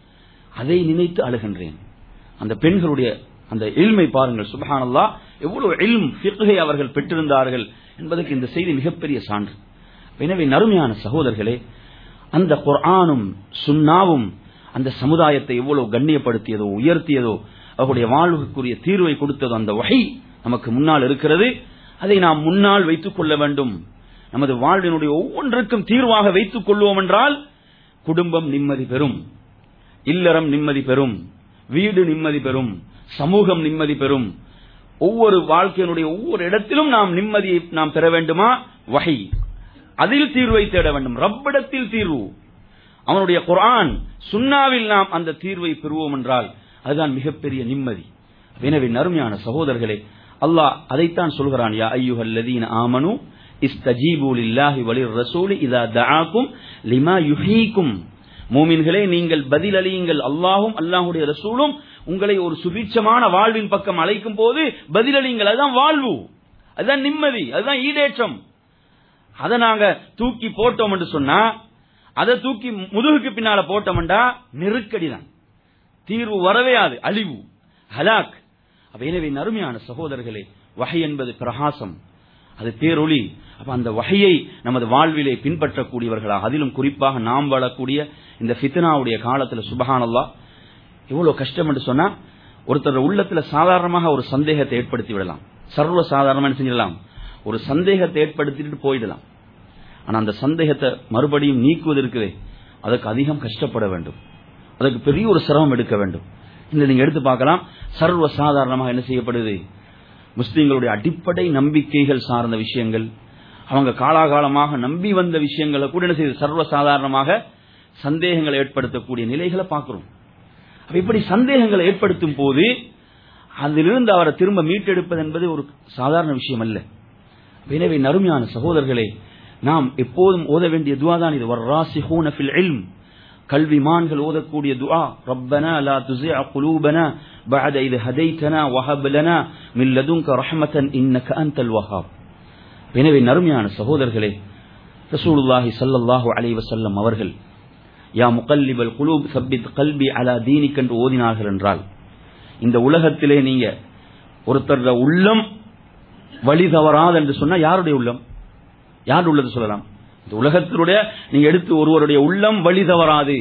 அதை நினைத்து அழுகின்றேன் அந்த பெண்களுடைய அந்த இல்மை பாருங்கள் சுபஹானல்லா எவ்வளவு இல்ம் ஃபிக்ஹை அவர்கள் பெற்றிருந்தார்கள் என்பதற்கு இந்த செய்தி மிகப்பெரிய சான்று எனவே நறுமையான சகோதரர்களே அந்த குர்ஆனும் சுன்னாவும் அந்த சமுதாயத்தை எவ்வளவு கண்ணியப்படுத்தியதோ உயர்த்தியதோ அவருடைய வாழ்வுக்குரிய தீர்வை கொடுத்ததோ அந்த வகை நமக்கு முன்னால் இருக்கிறது அதை நாம் முன்னால் வைத்துக் கொள்ள வேண்டும் நமது வாழ்வினுடைய ஒவ்வொன்றுக்கும் தீர்வாக வைத்துக் கொள்வோம் என்றால் குடும்பம் நிம்மதி பெறும் இல்லறம் நிம்மதி பெறும் வீடு நிம்மதி பெறும் சமூகம் நிம்மதி பெறும் ஒவ்வொரு வாழ்க்கையினுடைய ஒவ்வொரு இடத்திலும் நாம் நிம்மதியை நாம் பெற வேண்டுமா வகை அதில் தீர்வை தேட வேண்டும் ரப்பிடத்தில் தீர்வு அவனுடைய குர்ஆன் சுன்னாவில் நாம் அந்த தீர்வை பெறுவோம் என்றால் அதுதான் மிகப்பெரிய நிம்மதி எனவே நறுமையான சகோதரர்களே அல்லாஹ் அதைத்தான் சொல்கிறான் யா ஐயுஹல்லதீன ஆமனு இஸ்தஜீபு லில்லாஹி வலிர் ரசூலி இதா தஆக்கும் லிமா யுஹீக்கும் மூமின்களே நீங்கள் பதில் அளியுங்கள் அல்லாஹும் அல்லாஹுடைய ரசூலும் உங்களை ஒரு சுபிட்சமான வாழ்வின் பக்கம் அழைக்கும் போது பதில் அளியுங்கள் அதுதான் வாழ்வு அதுதான் நிம்மதி அதுதான் ஈடேற்றம் அதை நாங்க தூக்கி போட்டோம் என்று சொன்னா அதை தூக்கி முதுகுக்கு பின்னால போட்டோம்டா நெருக்கடி தான் தீர்வு வரவே அது அழிவு ஹலாக் அப்ப எனவே நறுமையான சகோதரர்களே வகை என்பது பிரகாசம் அது தேரொளி அப்ப அந்த வகையை நமது வாழ்விலே பின்பற்றக்கூடியவர்களாக அதிலும் குறிப்பாக நாம் வாழக்கூடிய இந்த ஃபித்னாவுடைய காலத்துல சுபஹானல்லா எவ்வளவு கஷ்டம் என்று சொன்னா ஒருத்தர் உள்ளத்துல சாதாரணமாக ஒரு சந்தேகத்தை ஏற்படுத்தி விடலாம் சர்வ சாதாரணமாக செஞ்சிடலாம் ஒரு சந்தேகத்தை ஏற்படுத்திட்டு போயிடலாம் ஆனா அந்த சந்தேகத்தை மறுபடியும் நீக்குவது இருக்குதே அதுக்கு அதிகம் கஷ்டப்பட வேண்டும் அதுக்கு பெரிய ஒரு சிரமம் எடுக்க வேண்டும் இந்த நீங்க எடுத்து பார்க்கலாம் சர்வ சாதாரணமாக என்ன செய்யப்படுது முஸ்லிம்களுடைய அடிப்படை நம்பிக்கைகள் சார்ந்த விஷயங்கள் அவங்க காலாகாலமாக நம்பி வந்த விஷயங்களை கூட என்ன செய்யுது சர்வ சாதாரணமாக சந்தேகங்களை ஏற்படுத்தக்கூடிய நிலைகளை பார்க்கிறோம் அப்ப இப்படி சந்தேகங்களை ஏற்படுத்தும் போது அதிலிருந்து அவரை திரும்ப மீட்டெடுப்பது என்பது ஒரு சாதாரண விஷயம் அல்ல எனவே நறுமையான சகோதரர்களே நாம் எப்போதும் ஓத வேண்டிய துவா தான் இது வர்ராசிஹூன ஃபில் இல்ம் கல்விமான்கள் ஓதக்கூடிய துஆ ரப்பனா லா துஸிஅ குலூபனா பஅத இத் ஹதைதனா வஹப் லனா மின் லதுன்க ரஹ்மத்தன் இன்னக அன்தல் வஹாப் எனவே நறுமையான சகோதரர்களே ரசூலுல்லாஹி ஸல்லல்லாஹு அலைஹி வஸல்லம் அவர்கள் யா முகல்லிபல் குலூப் சப்பித் கல்பி அலா தீனிக் என்று ஓதினார்கள் என்றால் இந்த உலகத்திலே நீங்க ஒருத்தர் உள்ளம் வழி தவறாது என்று சொன்னா யாருடைய உள்ளம் யார் உள்ளது சொல்லலாம் இந்த உலகத்தினுடைய நீங்க எடுத்து ஒருவருடைய உள்ளம் வழி தவறாது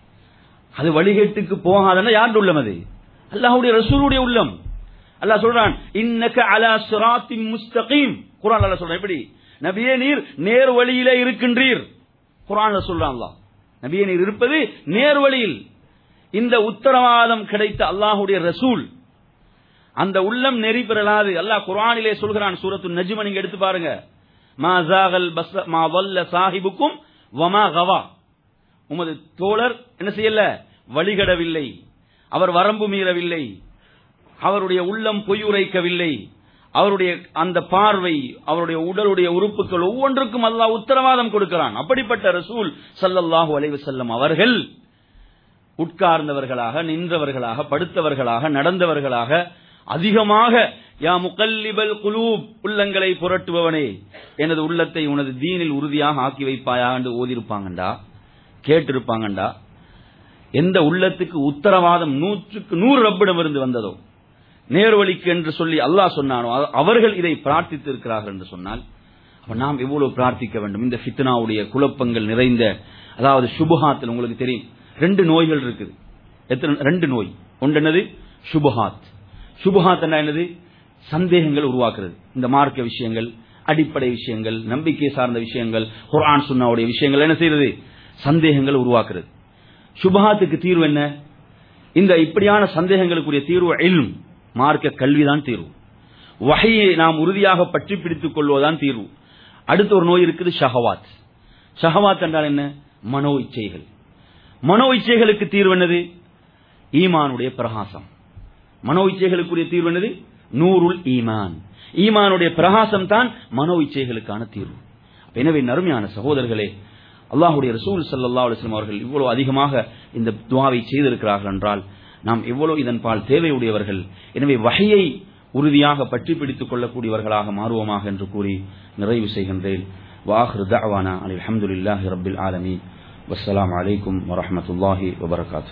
அது வழிகேட்டுக்கு போகாதுன்னா யாருடைய உள்ளம் அது அல்லாஹ்வுடைய ரசூலுடைய உள்ளம் அல்லாஹ் சொல்றான் இன்னக அலா சிராத்தின் முஸ்தகீம் குர்ஆன் அல்லாஹ் சொல்றான் எப்படி நபியே நீர் நேர் வழியிலே இருக்கின்றீர் குர்ஆன்ல சொல்றான் அல்லாஹ் நபியே நீர் இருப்பது நேர் வழியில் இந்த உத்தரவாதம் கிடைத்த அல்லாஹ்வுடைய ரசூல் அந்த உள்ளம் நெறி பெறலாது அல்லாஹ் குர்ஆனிலே சொல்கிறான் சூரத்து நஜ்ம நீங்க எடுத்து பாருங்க மா ஜாகல் பஸ் மா வல்ல சாஹிபுக்கும் வமா கவா உமது தோழர் என்ன செய்யல வழிகடவில்லை அவர் வரம்பு மீறவில்லை அவருடைய உள்ளம் பொய்யுரைக்கவில்லை அவருடைய அந்த பார்வை அவருடைய உடலுடைய உறுப்புகள் ஒவ்வொன்றுக்கும் அல்லாஹ் உத்தரவாதம் கொடுக்கிறான் அப்படிப்பட்ட ரசூல் சல்லல்லாஹு அலைஹி வஸல்லம் அவர்கள் உட்கார்ந்தவர்களாக நின்றவர்களாக படுத்தவர்களாக நடந்தவர்களாக அதிகமாக யா முகல்லிபல் குலூப் உள்ளங்களை புரட்டுபவனே எனது உள்ளத்தை உனது தீனில் உறுதியாக ஆக்கி வைப்பாயா என்று ஓதிருப்பாங்கண்டா கேட்டிருப்பாங்கண்டா எந்த உள்ளத்துக்கு உத்தரவாதம் நூற்றுக்கு நூறு ரப்பிடம் இருந்து வந்ததோ நேர்வழிக்கு என்று சொல்லி அல்லாஹ் சொன்னானோ அவர்கள் இதை பிரார்த்தித்து இருக்கிறார்கள் என்று சொன்னால் அப்ப நாம் எவ்வளவு பிரார்த்திக்க வேண்டும் இந்த ஃபித்னாவுடைய குழப்பங்கள் நிறைந்த அதாவது சுபஹாத்தில் உங்களுக்கு தெரியும் ரெண்டு நோய்கள் இருக்குது எத்தனை ரெண்டு நோய் ஒன்று என்னது சுபஹாத் சுபஹாத் என்ன என்னது சந்தேகங்கள் உருவாக்குறது இந்த மார்க்க விஷயங்கள் அடிப்படை விஷயங்கள் நம்பிக்கை சார்ந்த விஷயங்கள் குர்ஆன் சுன்னாவுடைய விஷயங்கள் என்ன செய்யறது சந்தேகங்கள் உருவாக்குறது சுபஹாத்துக்கு தீர்வு என்ன இந்த இப்படியான சந்தேகங்களுக்குரிய தீர்வு இல்ம் மார்க்க கல்விதான் தீர்வு வகையை நாம் உறுதியாக பற்றி பிடித்துக் கொள்வதுதான் தீர்வு அடுத்த ஒரு நோய் இருக்குது ஷஹவாத் ஷஹவாத் என்றால் என்ன மனோ இச்சைகள் மனோ இச்சைகளுக்கு தீர்வு என்னது ஈமானுடைய பிரகாசம் மனோ இச்சைகளுக்குரிய தீர்வு என்னது நூறுல் ஈமான் ஈமானுடைய பிரகாசம் தான் மனோ இச்சைகளுக்கான தீர்வு எனவே நறுமையான சகோதரர்களே அல்லாஹுடைய ரசூல் சல்லா அலுவலம் அவர்கள் இவ்வளவு அதிகமாக இந்த துவாவை செய்திருக்கிறார்கள் என்றால் நாம் எவ்வளவு இதன் பால் தேவையுடையவர்கள் எனவே வகையை உறுதியாக பற்றி பிடித்துக் கொள்ளக்கூடியவர்களாக மாறுவோமாக என்று கூறி நிறைவு செய்கின்றேன் வாஹர் தவானா அலி அஹமதுல்லாஹி ரபில் ஆலமி வஸ்ஸலாம் அலைக்கும் வரமத்துல்லாஹி வபரகாத்து